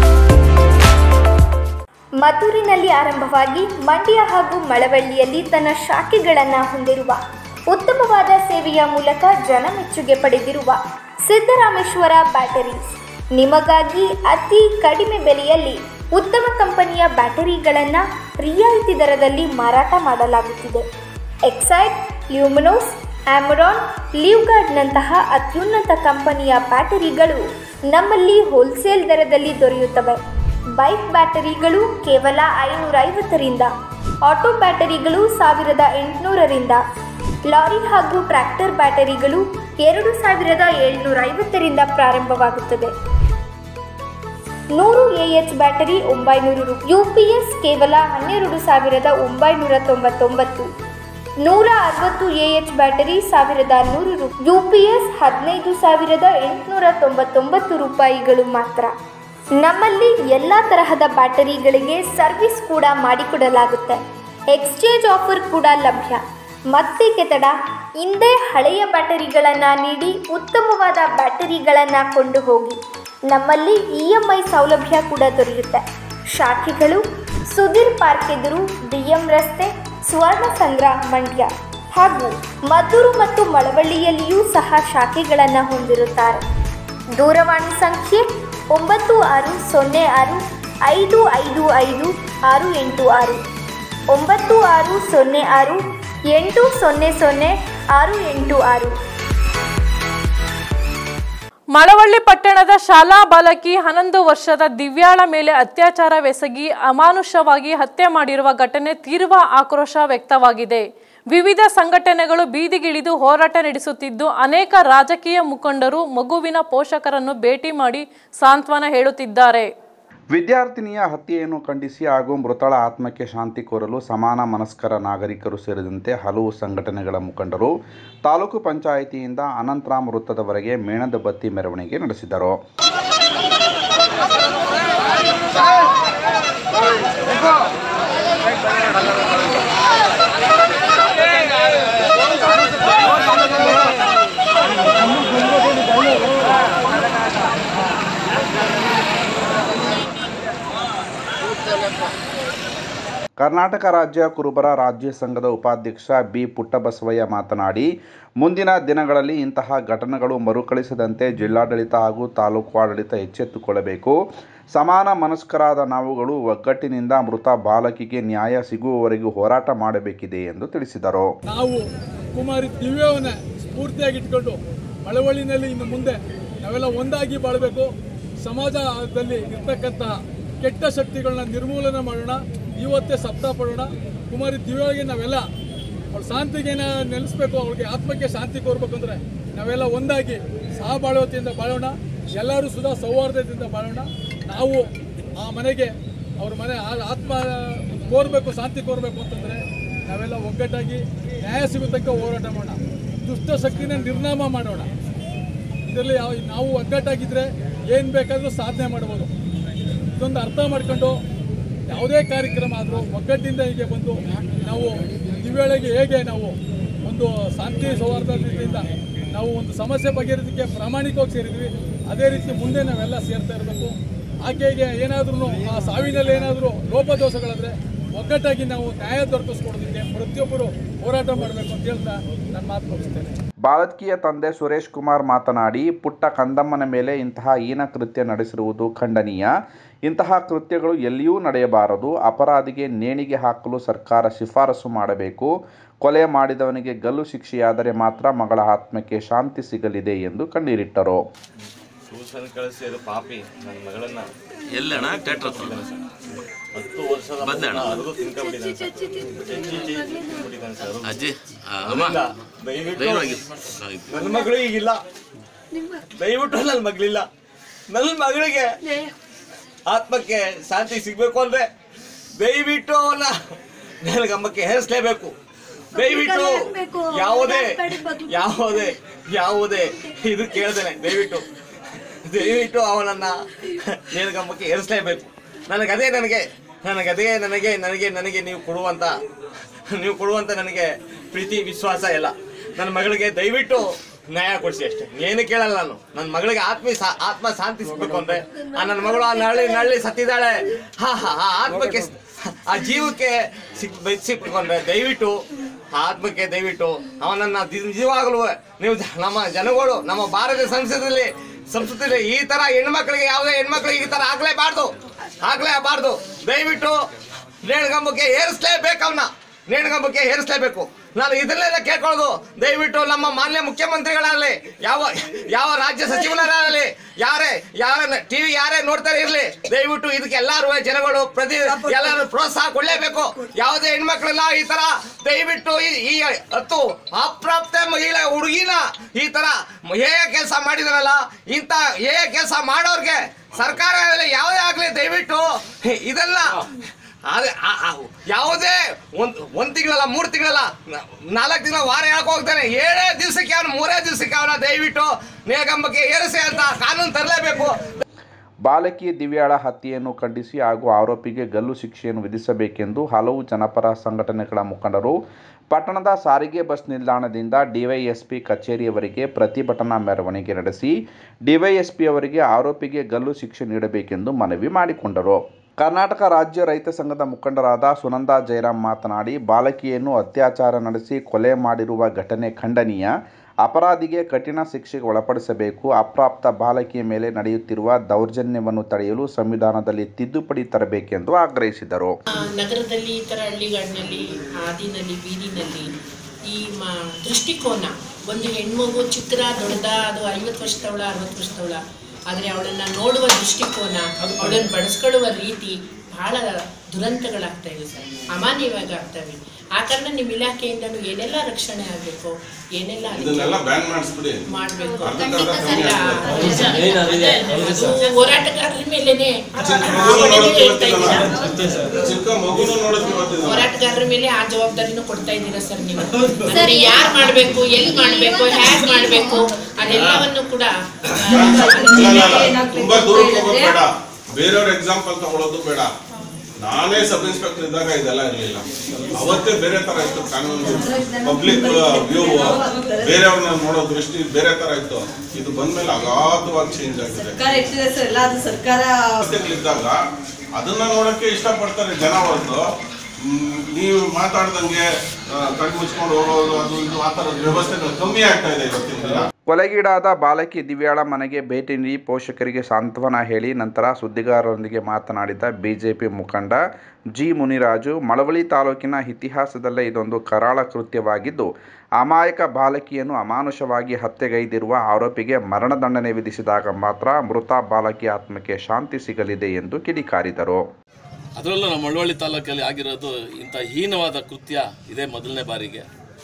ಮದ್ದೂರಿನಲ್ಲಿ ಆರಂಭವಾಗಿ ಮಂಡ್ಯ ಹಾಗೂ ಮಳವಳ್ಳಿಯಲ್ಲಿ ತನ್ನ ಶಾಖೆಗಳನ್ನು ಹೊಂದಿರುವ ಉತ್ತಮವಾದ ಸೇವೆಯ ಮೂಲಕ ಜನಮೆಚ್ಚುಗೆ ಪಡೆದಿರುವ ಸಿದ್ದರಾಮೇಶ್ವರ ಬ್ಯಾಟರೀಸ್ ನಿಮಗಾಗಿ ಅತಿ ಕಡಿಮೆ ಬೆಲೆಯಲ್ಲಿ ಉತ್ತಮ ಕಂಪನಿಯ ಬ್ಯಾಟರಿಗಳನ್ನು ರಿಯಾಯಿತಿ ದರದಲ್ಲಿ ಮಾರಾಟ ಮಾಡಲಾಗುತ್ತಿದೆ ಎಕ್ಸೈಡ್ ಲ್ಯೂಮಿನೋಸ್ ಆಮರಾನ್ ಲಿವ್ಗಾರ್ಡ್ನಂತಹ ಅತ್ಯುನ್ನತ ಕಂಪನಿಯ ಬ್ಯಾಟರಿಗಳು ನಮ್ಮಲ್ಲಿ ಹೋಲ್ಸೇಲ್ ದರದಲ್ಲಿ ದೊರೆಯುತ್ತವೆ ಬೈಕ್ ಬ್ಯಾಟರಿಗಳು ಕೇವಲ ಐನೂರ ಐವತ್ತರಿಂದ ಆಟೋ ಬ್ಯಾಟರಿಗಳು ಸಾವಿರದ ಎಂಟುನೂರರಿಂದ ಲಾರಿ ಹಾಗೂ ಟ್ರ್ಯಾಕ್ಟರ್ ಬ್ಯಾಟರಿಗಳು ಎರಡು ಸಾವಿರದ ಏಳ್ನೂರ ಐವತ್ತರಿಂದ ಪ್ರಾರಂಭವಾಗುತ್ತದೆ ನೂರು ಎಎಚ್ ಬ್ಯಾಟರಿ ಒಂಬೈನೂರು ರು ಯು ಪಿ ಎಸ್ ಕೇವಲ ಹನ್ನೆರಡು ಸಾವಿರದ ಒಂಬೈನೂರ ತೊಂಬತ್ತೊಂಬತ್ತು ನೂರ ಅರವತ್ತು ಎಎಚ್ ಬ್ಯಾಟರಿ ಸಾವಿರದ ನೂರು ರು ಯು ಪಿ ಎಸ್ ಹದಿನೈದು ಸಾವಿರದ ಎಂಟುನೂರ ತೊಂಬತ್ತೊಂಬತ್ತು ರೂಪಾಯಿಗಳು ಮಾತ್ರ ನಮ್ಮಲ್ಲಿ ಎಲ್ಲ ತರಹದ ಬ್ಯಾಟರಿಗಳಿಗೆ ಸರ್ವಿಸ್ ಕೂಡ ಮಾಡಿಕೊಡಲಾಗುತ್ತೆ ಎಕ್ಸ್ಚೇಂಜ್ ಆಫರ್ ಕೂಡ ಲಭ್ಯ ಮತ್ತೇಕೆ ತಡ ಹಿಂದೆ ಹಳೆಯ ಬ್ಯಾಟರಿಗಳನ್ನು ನೀಡಿ ಉತ್ತಮವಾದ ಬ್ಯಾಟರಿಗಳನ್ನು ಕೊಂಡು ಹೋಗಿ ನಮ್ಮಲ್ಲಿ ಇ ಎಮ್ ಐ ಸೌಲಭ್ಯ ಕೂಡ ದೊರೆಯುತ್ತೆ ಶಾಖೆಗಳು ಸುಧೀರ್ ಪಾರ್ಕ್ ಎದುರು ಬಿ ಎಂ ರಸ್ತೆ ಸ್ವರ್ಣ ಸಂಗ್ರಹ ಮಂಡ್ಯ ಹಾಗೂ ಮದ್ದೂರು ಮತ್ತು ಮಳವಳ್ಳಿಯಲ್ಲಿಯೂ ಸಹ ಶಾಖೆಗಳನ್ನು ಹೊಂದಿರುತ್ತಾರೆ ದೂರವಾಣಿ ಸಂಖ್ಯೆ ಒಂಬತ್ತು ಆರು ಸೊನ್ನೆ ಆರು ಐದು ಐದು ಐದು ಆರು ಎಂಟು ಆರು ಒಂಬತ್ತು ಆರು ಸೊನ್ನೆ ಆರು ಎಂಟು ಸೊನ್ನೆ ಸೊನ್ನೆ ಆರು ಎಂಟು ಆರು ಮಳವಳ್ಳಿ ಪಟ್ಟಣದ ಶಾಲಾ ಬಾಲಕಿ ಹನ್ನೊಂದು ವರ್ಷದ ದಿವ್ಯಾಳ ಮೇಲೆ ಅತ್ಯಾಚಾರವೆಸಗಿ ಅಮಾನುಷವಾಗಿ ಹತ್ಯೆ ಮಾಡಿರುವ ಘಟನೆ ತೀವ್ರ ಆಕ್ರೋಶ ವ್ಯಕ್ತವಾಗಿದೆ ವಿವಿಧ ಸಂಘಟನೆಗಳು ಬೀದಿಗಿಳಿದು ಹೋರಾಟ ನಡೆಸುತ್ತಿದ್ದು ಅನೇಕ ರಾಜಕೀಯ ಮುಖಂಡರು ಮಗುವಿನ ಪೋಷಕರನ್ನು ಭೇಟಿ ಮಾಡಿ ಸಾಂತ್ವನ ಹೇಳುತ್ತಿದ್ದಾರೆ ವಿದ್ಯಾರ್ಥಿನಿಯ ಹತ್ಯೆಯನ್ನು ಖಂಡಿಸಿ ಹಾಗೂ ಮೃತಳ ಆತ್ಮಕ್ಕೆ ಶಾಂತಿ ಕೋರಲು ಸಮಾನ ಮನಸ್ಕರ ನಾಗರಿಕರು ಸೇರಿದಂತೆ ಹಲವು ಸಂಘಟನೆಗಳ ಮುಖಂಡರು ತಾಲೂಕು ಪಂಚಾಯಿತಿಯಿಂದ ಅನಂತರಾಮ್ ವೃತ್ತದವರೆಗೆ ಮೇಣದ ಬತ್ತಿ ಮೆರವಣಿಗೆ ನಡೆಸಿದರು ಕರ್ನಾಟಕ ರಾಜ್ಯ ಕುರುಬರ ರಾಜ್ಯ ಸಂಘದ ಉಪಾಧ್ಯಕ್ಷ ಬಿ ಪುಟ್ಟಬಸವಯ್ಯ ಮಾತನಾಡಿ ಮುಂದಿನ ದಿನಗಳಲ್ಲಿ ಇಂತಹ ಘಟನೆಗಳು ಮರುಕಳಿಸದಂತೆ ಜಿಲ್ಲಾಡಳಿತ ಹಾಗೂ ತಾಲೂಕು ಆಡಳಿತ ಎಚ್ಚೆತ್ತುಕೊಳ್ಳಬೇಕು ಸಮಾನ ಮನಸ್ಕರಾದ ನಾವುಗಳು ಒಗ್ಗಟ್ಟಿನಿಂದ ಮೃತ ಬಾಲಕಿಗೆ ನ್ಯಾಯ ಸಿಗುವವರೆಗೂ ಹೋರಾಟ ಮಾಡಬೇಕಿದೆ ಎಂದು ತಿಳಿಸಿದರು ನಾವು ಕುಮಾರಿ ದಿವ್ಯವನ್ನ ಸ್ಫೂರ್ತಿಯಾಗಿಟ್ಕೊಂಡು ಮಳವಳ್ಳಿನಲ್ಲಿ ಇನ್ನು ಮುಂದೆ ನಾವೆಲ್ಲ ಒಂದಾಗಿ ಬಾಳಬೇಕು ಸಮಾಜದಲ್ಲಿ ಇರ್ತಕ್ಕಂಥ ಕೆಟ್ಟ ಶಕ್ತಿಗಳನ್ನ ನಿರ್ಮೂಲನೆ ಮಾಡೋಣ ಇವತ್ತೇ ಸಪ್ತಾಹ ಪಡೋಣ ಕುಮಾರಿ ದಿವ್ಯವಾಗಿ ನಾವೆಲ್ಲ ಅವ್ಳ ಶಾಂತಿಗೆ ನೆಲೆಸ್ಬೇಕು ಅವಳಿಗೆ ಆತ್ಮಕ್ಕೆ ಶಾಂತಿ ಕೋರ್ಬೇಕು ಅಂದ್ರೆ ನಾವೆಲ್ಲ ಒಂದಾಗಿ ಸಹಬಾಳ್ವತಿಯಿಂದ ಬಾಳೋಣ ಎಲ್ಲರೂ ಸುಧಾ ಸೌಹಾರ್ದದಿಂದ ಬಾಳೋಣ ನಾವು ಆ ಮನೆಗೆ ಅವ್ರ ಮನೆ ಆ ಆತ್ಮ ಕೋರ್ಬೇಕು ಶಾಂತಿ ಕೋರ್ಬೇಕು ಅಂತಂದ್ರೆ ನಾವೆಲ್ಲ ಒಗ್ಗಟ್ಟಾಗಿ ನ್ಯಾಯ ಸಿಗೋ ತನಕ ಹೋರಾಟ ಮಾಡೋಣ ದುಷ್ಟ ಶಕ್ತಿನ ನಿರ್ನಾಮ ಮಾಡೋಣ ಇದರಲ್ಲಿ ಯಾವ ನಾವು ಒಗ್ಗಟ್ಟಾಗಿದ್ದರೆ ಏನು ಬೇಕಾದರೂ ಸಾಧನೆ ಮಾಡ್ಬೋದು ಇದೊಂದು ಅರ್ಥ ಮಾಡ್ಕೊಂಡು ಯಾವುದೇ ಕಾರ್ಯಕ್ರಮ ಆದರೂ ಒಗ್ಗಟ್ಟಿಂದ ಹೀಗೆ ಬಂದು ನಾವು ಈ ವೇಳೆಗೆ ಹೇಗೆ ನಾವು ಒಂದು ಶಾಂತಿ ಸೌಹಾರ್ದತೆಯಿಂದ ನಾವು ಒಂದು ಸಮಸ್ಯೆ ಬಗೆಹರಿಸಲಿಕ್ಕೆ ಪ್ರಾಮಾಣಿಕವಾಗಿ ಸೇರಿದ್ವಿ ಅದೇ ರೀತಿ ಮುಂದೆ ನಾವೆಲ್ಲ ಸೇರ್ತಾ ಇರಬೇಕು ಆಕೆಗೆ ಏನಾದ್ರೂ ಆ ಸಾವಿನಲ್ಲಿ ಏನಾದರೂ ಲೋಪದೋಷಗಳಾದರೆ ಒಗ್ಗಟ್ಟಾಗಿ ನಾವು ನ್ಯಾಯ ದೊರಕಿಸ್ಕೊಡೋದಕ್ಕೆ ಪ್ರತಿಯೊಬ್ಬರು ಹೋರಾಟ ಮಾಡಬೇಕು ಅಂತ ಹೇಳ್ತಾ ನಾನು ಮಾತು ಮುಗಿಸ್ತೇನೆ ಬಾಲಕಿಯ ತಂದೆ ಸುರೇಶ್ ಕುಮಾರ್ ಮಾತನಾಡಿ ಪುಟ್ಟ ಕಂದಮ್ಮನ ಮೇಲೆ ಇಂತಹ ಹೀನ ಕೃತ್ಯ ನಡೆಸಿರುವುದು ಖಂಡನೀಯ ಇಂತಹ ಕೃತ್ಯಗಳು ಎಲ್ಲಿಯೂ ನಡೆಯಬಾರದು ಅಪರಾಧಿಗೆ ನೇಣಿಗೆ ಹಾಕಲು ಸರ್ಕಾರ ಶಿಫಾರಸು ಮಾಡಬೇಕು ಕೊಲೆ ಮಾಡಿದವನಿಗೆ ಗಲ್ಲು ಶಿಕ್ಷೆಯಾದರೆ ಮಾತ್ರ ಮಗಳ ಆತ್ಮಕ್ಕೆ ಶಾಂತಿ ಸಿಗಲಿದೆ ಎಂದು ಕಣ್ಣೀರಿಟ್ಟರು ಟ್ಯೂಷನ್ ಕಳಿಸಿದ ಪಾಪಿ ನನ್ನ ಮಗಳನ್ನ ಎಲ್ಲಣ್ಣ ಥಿಯೇಟರ್ ಹತ್ರ ಹತ್ತು ವರ್ಷದ ಬಂದಣ್ಣ? ಅರಿದು ತಿನ್ಕೊಂಡ್ಬಿಟ್ಟಿದ್ದಾನೆ ಸರ್ ಚೆಚ್ಚಿ ಚೆಚ್ಚಿ ತಿನ್ಕೊಂಡ್ಬಿಟ್ಟಿದ್ದಾನೆ ಸರ್ ಅಜ್ಜಿ ಆ, ಅಮ್ಮ ಅದರಿಂದ ದಯವಿಟ್ಟು ದಯವಾಗಿ ಆಯ್ತು. ನನ್ನ ಮಗಳು ಈಗಿಲ್ಲ ದಯವಿಟ್ಟು ನನ್ನ ಮಗಳಿಲ್ಲ ನನ್ನ ಮಗಳಿಗೆ ಆತ್ಮಕ್ಕೆ ಶಾಂತಿ ಸಿಗ್ಬೇಕು ಅಂದ್ರೆ ದಯವಿಟ್ಟು ಅವನ್ನ ನನಗಮ್ಮಕ್ಕೆ ಹೇರಿಸ್ಲೇಬೇಕು ದಯವಿಟ್ಟು ಯಾವುದೇ ಯಾವುದೇ ಯಾವುದೇ ಇದು ಕೇಳ್ದೇನೆ ದಯವಿಟ್ಟು ದಯವಿಟ್ಟು ಅವನನ್ನ ನೇಣಗಂಬಕ್ಕೆ ಏರಿಸಲೇಬೇಕು ನನಗದೇ ನನಗೆ ನನಗದೇ ನನಗೆ ನನಗೆ ನನಗೆ ನೀವು ಕೊಡುವಂತ ನೀವು ಕೊಡುವಂತ ನನಗೆ ಪ್ರೀತಿ ವಿಶ್ವಾಸ ಎಲ್ಲ ನನ್ನ ಮಗಳಿಗೆ ದಯವಿಟ್ಟು ನ್ಯಾಯ ಕೊಡಿಸಿ ಅಷ್ಟೇ ಏನು ಕೇಳಲ್ಲ ನಾನು ನನ್ನ ಮಗಳಿಗೆ ಆತ್ಮ ಆತ್ಮ ಶಾಂತಿ ಸಿಗ್ಬೇಕು ಅಂದ್ರೆ ಆ ನನ್ನ ಮಗಳು ಆ ನಳ್ಳಿ ನಳ್ಳಿ ಸತ್ತಿದ್ದಾಳೆ ಹಾ ಹಾ ಆ ಆತ್ಮಕ್ಕೆ ಆ ಜೀವಕ್ಕೆ ಸಿಕ್ ಸಿಕ್ಕೊಂಡ್ರೆ ದಯವಿಟ್ಟು ಆ ಆತ್ಮಕ್ಕೆ ದಯವಿಟ್ಟು ಅವನನ್ನ ದಿ- ನಿಜವಾಗಲೂ ನೀವು ಜ- ನಮ್ಮ ಜನಗಳು ನಮ್ಮ ಭಾರತ ಸಂಸ್ಕೃತಿಯಲ್ಲಿ ಸಂಸ್ಕೃತಿಯಲ್ಲಿ ಈ ತರ ಹೆಣ್ಮಕ್ಳಿಗೆ ಯಾವುದೇ ಹೆಣ್ಮಕ್ಳಿಗೆ ಈ ತರ ಆಗ್ಲೇಬಾರ್ದು ಆಗ್ಲೇಬಾರ್ದು ದಯವಿಟ್ಟು ನೇಣಗಂಬಕ್ಕೆ ಏರಿಸ್ಲೇಬೇಕು ಅವನ್ನ ನೇಣಗಂಬಕ್ಕೆ ಏರಿಸ್ಲೇಬೇಕು ನಾನು ಇದನ್ನೆಲ್ಲ ಕೇಳ್ಕೊಳ್ಳೋದು ದಯವಿಟ್ಟು ನಮ್ಮ ಮಾನ್ಯ ಮುಖ್ಯಮಂತ್ರಿಗಳಾಗಲಿ ಯಾವ ಯಾವ ರಾಜ್ಯ ಸಚಿವರಾಗಲಿ ಯಾರೇ ಯಾರ ಟಿವಿ ಯಾರೇ ನೋಡ್ತಾರೆ ಇರ್ಲಿ ದಯವಿಟ್ಟು ಇದಕ್ಕೆ ಎಲ್ಲಾರು ಜನಗಳು ಪ್ರತಿ ಎಲ್ಲರೂ ಪ್ರೋತ್ಸಾಹ ಕೊಡ್ಲೇಬೇಕು ಯಾವುದೇ ಹೆಣ್ಮಕ್ಳೆಲ್ಲ ಈ ತರ ದಯವಿಟ್ಟು ಈ- ಈ ಹತ್ತು ಅಪ್ರಾಪ್ತ ಮಹಿಳೆ ಹುಡುಗಿನ ಈ ತರ ಹೇಯ ಕೆಲಸ ಮಾಡಿದಾರಲ್ಲ ಇಂಥ ಹೇಯ ಕೆಲಸ ಮಾಡೋರ್ಗೆ ಸರ್ಕಾರ ಯಾವುದೇ ಆಗ್ಲಿ ದಯವಿಟ್ಟು ಇದೆಲ್ಲ ಅದೇ ಆ- ಆ- ಯಾವುದೇ ಒಂದ್ ಒಂದ್ ತಿಂಗಳಲ್ಲ ಮೂರು ತಿಂಗಳಲ್ಲ ನಾಲ್ಕು ತಿಂಗಳ ವಾರ ಹೇಳಕ್ ಹೋಗ್ತಾನೆ ಏಳೇ ದಿವಸಕ್ಕೆ ಅವನು ಮೂರೇ ದಿವಸಕ್ಕೆ ಅವನ ದಯವಿಟ್ಟು ನೇಗಂಬಕ್ಕೆ ಏರಿಸಿ ಅಂತ ಕಾನೂನು ತರಲೇಬೇಕು ಬಾಲಕಿ ದಿವ್ಯಾಳ ಹತ್ಯೆಯನ್ನು ಖಂಡಿಸಿ ಹಾಗೂ ಆರೋಪಿಗೆ ಗಲ್ಲು ಶಿಕ್ಷೆಯನ್ನು ವಿಧಿಸಬೇಕೆಂದು ಹಲವು ಜನಪರ ಸಂಘಟನೆಗಳ ಮುಖಂಡರು ಪಟ್ಟಣದ ಸಾರಿಗೆ ಬಸ್ ನಿಲ್ದಾಣದಿಂದ ಡಿವೈಎಸ್ಪಿ ಕಚೇರಿಯವರೆಗೆ ಪ್ರತಿಭಟನಾ ಮೆರವಣಿಗೆ ನಡೆಸಿ ಡಿವೈಎಸ್ಪಿ ಅವರಿಗೆ ಆರೋಪಿಗೆ ಗಲ್ಲು ಶಿಕ್ಷೆ ನೀಡಬೇಕೆಂದು ಮನವಿ ಮಾಡಿಕೊಂಡರು ಕರ್ನಾಟಕ ರಾಜ್ಯ ರೈತ ಸಂಘದ ಮುಖಂಡರಾದ ಸುನಂದಾ ಜಯರಾಮ್ ಮಾತನಾಡಿ ಬಾಲಕಿಯನ್ನು ಅತ್ಯಾಚಾರ ನಡೆಸಿ ಕೊಲೆ ಮಾಡಿರುವ ಘಟನೆ ಖಂಡನೀಯ ಅಪರಾಧಿಗೆ ಕಠಿಣ ಶಿಕ್ಷೆಗೆ ಒಳಪಡಿಸಬೇಕು ಅಪ್ರಾಪ್ತ ಬಾಲಕಿಯ ಮೇಲೆ ನಡೆಯುತ್ತಿರುವ ದೌರ್ಜನ್ಯವನ್ನು ತಡೆಯಲು ಸಂವಿಧಾನದಲ್ಲಿ ತಿದ್ದುಪಡಿ ತರಬೇಕೆಂದು ಆಗ್ರಹಿಸಿದರು ಆ, ನಗರದಲ್ಲಿ ಈ ಥರ ಹಳ್ಳಿಗಾಡಿನಲ್ಲಿ ಹಾದಿನಲ್ಲಿ ಬೀದಿನಲ್ಲಿ ಈ ಮ ದೃಷ್ಟಿಕೋನ ಒಂದು ಹೆಣ್ಮಗು ಚಿತ್ರ ದೊಡ್ಡದ ಅದು ಐವತ್ತು ವರ್ಷದವಳ ಅರವತ್ತು ವರ್ಷದವಳ ಆದರೆ ಅವಳನ್ನು ನೋಡುವ ದೃಷ್ಟಿಕೋನ ಅವಳನ್ನು ಬಳಸ್ಕೊಳ್ಳುವ ರೀತಿ ಬಹಳ ದುರಂತಗಳಾಗ್ತಾ ಇವೆ ಸರ್ ಅಮಾನ್ಯವಾಗಿ ಆಗ್ತವೆ ಆ ಕಾರಣ ನಿಮ್ಮ ಇಲಾಖೆಯಿಂದನೂ ಏನೆಲ್ಲ ರಕ್ಷಣೆ ಆಗಬೇಕು ಏನೆಲ್ಲ ಅದಕ್ಕೆ ಇದನ್ನೆಲ್ಲ ಬ್ಯಾನ್ ಮಾಡಿಸ್ಬಿಡಿ ಮಾಡಬೇಕು ಅರ್ಧಕ್ಕರ್ಧ ಕಮ್ಮಿ ಅದು ಹೋರಾಟಗಾರರ ಮೇಲೇನೆ ಚಿಕ್ಕ ಮಗುನು ನೋಡೋಕೆ ಇವತ್ತಿಲ್ಲ ಚಿಕ್ಕ ಮಗುನು ನೋಡೋಕೆ ಇವತ್ತಿಲ್ಲ ಹೋರಾಟಗಾರರ ಮೇಲೆ ಆ ಜವಾಬ್ದಾರಿನೂ ಕೊಡ್ತಾ ಇದ್ದೀರಾ ಸರ್ ನೀವು ಅಂದ್ರೆ ಯಾರು ಮಾಡಬೇಕು ಎಲ್ಲಿ ಮಾಡಬೇಕು ಹ್ಯಾಕ್ ಮಾಡಬೇಕು ಅದೆಲ್ಲವನ್ನು ಕೂಡ ಇಲ್ಲ, ಇಲ್ಲ, ಇಲ್ಲ. ತುಂಬಾ ದೂರಕ್ಕೆ ಹೋಗೋದು ಬೇಡ ಬೇರೆಯವ್ರ ಎಕ್ಸಾಂಪಲ್ ತಗೊಳ್ಳೋದು ಬೇಡ ನಾನೇ ಸಬ್ ಇನ್ಸ್ಪೆಕ್ಟರ್ ಇದ್ದಾಗ ಇದೆಲ್ಲ ಇರಲಿಲ್ಲ ಅವತ್ತೇ ಬೇರೆ ತರ ಇತ್ತು ಕಾನೂನು ಪಬ್ಲಿಕ್ ವ್ಯೂ ಬೇರೆಯವ್ರನ್ನ ನೋಡೋ ದೃಷ್ಟಿ ಬೇರೆ ತರ ಇತ್ತು ಇದು ಬಂದ್ಮೇಲೆ ಅಗಾಧವಾಗಿ ಚೇಂಜ್ ಆಗಿದೆ ಸರ್ಕಾರ ಎಷ್ಟಿದೆ ಸರ್ ಎಲ್ಲ ಅದು ಸರ್ಕಾರ ಇದ್ದಾಗ ಅದನ್ನ ನೋಡಕ್ಕೆ ಇಷ್ಟಪಡ್ತಾರೆ ಜನ ಹೊರತು ಮ್, ನೀವು ಮಾತಾಡ್ದಂಗೆ ಆ, ಕಣ್ಣು ಮುಚ್ಕೊಂಡು ಹೋಗೋದು ಅದು ಇದು ಆ ಥರದ ವ್ಯವಸ್ಥೆಗಳು ಕಮ್ಮಿ ಆಗ್ತಾ ಇದೆ ಇವತ್ತಿನ ದಿನ ಕೊಲೆಗೀಡಾದ ಬಾಲಕಿ ದಿವ್ಯಾಳ ಮನೆಗೆ ಭೇಟಿ ನೀಡಿ ಪೋಷಕರಿಗೆ ಸಾಂತ್ವನ ಹೇಳಿ ನಂತರ ಸುದ್ದಿಗಾರರೊಂದಿಗೆ ಮಾತನಾಡಿದ ಬಿಜೆಪಿ ಮುಖಂಡ ಜಿ ಮುನಿರಾಜು ಮಳವಳ್ಳಿ ತಾಲೂಕಿನ ಇತಿಹಾಸದಲ್ಲೇ ಇದೊಂದು ಕರಾಳ ಕೃತ್ಯವಾಗಿದ್ದು ಅಮಾಯಕ ಬಾಲಕಿಯನ್ನು ಅಮಾನುಷವಾಗಿ ಹತ್ಯೆಗೈದಿರುವ ಆರೋಪಿಗೆ ಮರಣದಂಡನೆ ವಿಧಿಸಿದಾಗ ಮಾತ್ರ ಮೃತ ಬಾಲಕಿ ಆತ್ಮಕ್ಕೆ ಶಾಂತಿ ಸಿಗಲಿದೆ ಎಂದು ಕಿಡಿಕಾರಿದರು ಅದರಲ್ಲೂ ನಮ್ಮ ಮಳವಳ್ಳಿ ತಾಲೂಕಲ್ಲಿ ಆಗಿರೋದು ಇಂಥ ಹೀನವಾದ ಕೃತ್ಯ ಇದೇ ಮೊದಲನೇ ಬಾರಿಗೆ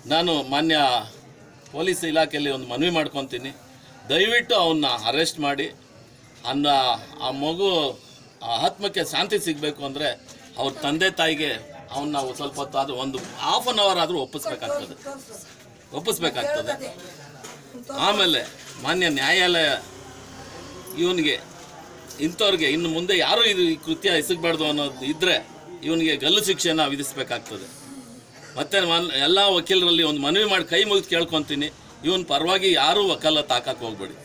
ನಾನು ಮಾನ್ಯ ಪೊಲೀಸ್ ಇಲಾಖೆಯಲ್ಲಿ ಒಂದು ಮನವಿ ಮಾಡ್ಕೊತೀನಿ ದಯವಿಟ್ಟು ಅವನ್ನ ಅರೆಸ್ಟ್ ಮಾಡಿ ಅನ್ನ ಆ ಮಗು ಆ ಆತ್ಮಕ್ಕೆ ಶಾಂತಿ ಸಿಗಬೇಕು ಅಂದರೆ ಅವ್ರ ತಂದೆ ತಾಯಿಗೆ ಅವನ್ನ ಸ್ವಲ್ಪ ಹೊತ್ತಾದರೂ ಒಂದು ಹಾಫ್ ಆನ್ ಅವರ್ ಆದರೂ ಒಪ್ಪಿಸ್ಬೇಕಾಗ್ತದೆ ಒಪ್ಪಿಸ್ಬೇಕಾಗ್ತದೆ ಆಮೇಲೆ ಮಾನ್ಯ ನ್ಯಾಯಾಲಯ ಇವನಿಗೆ ಇಂಥವ್ರಿಗೆ ಇನ್ನು ಮುಂದೆ ಯಾರೂ ಇದು ಈ ಕೃತ್ಯ ಎಸಗಬಾರ್ದು ಅನ್ನೋದು ಇದ್ದರೆ ಇವನಿಗೆ ಗಲ್ಲು ಶಿಕ್ಷೆಯನ್ನು ವಿಧಿಸಬೇಕಾಗ್ತದೆ ಮತ್ತೆ ಮನ್ ಎಲ್ಲ ವಕೀಲರಲ್ಲಿ ಒಂದು ಮನವಿ ಮಾಡಿ ಕೈ ಮುಗಿದು ಕೇಳ್ಕೊತೀನಿ ಇವನ್ ಪರವಾಗಿ ಯಾರೂ ವಕಾಲತ್ ಹಾಕಕ್ಕೆ ಹೋಗ್ಬೇಡಿ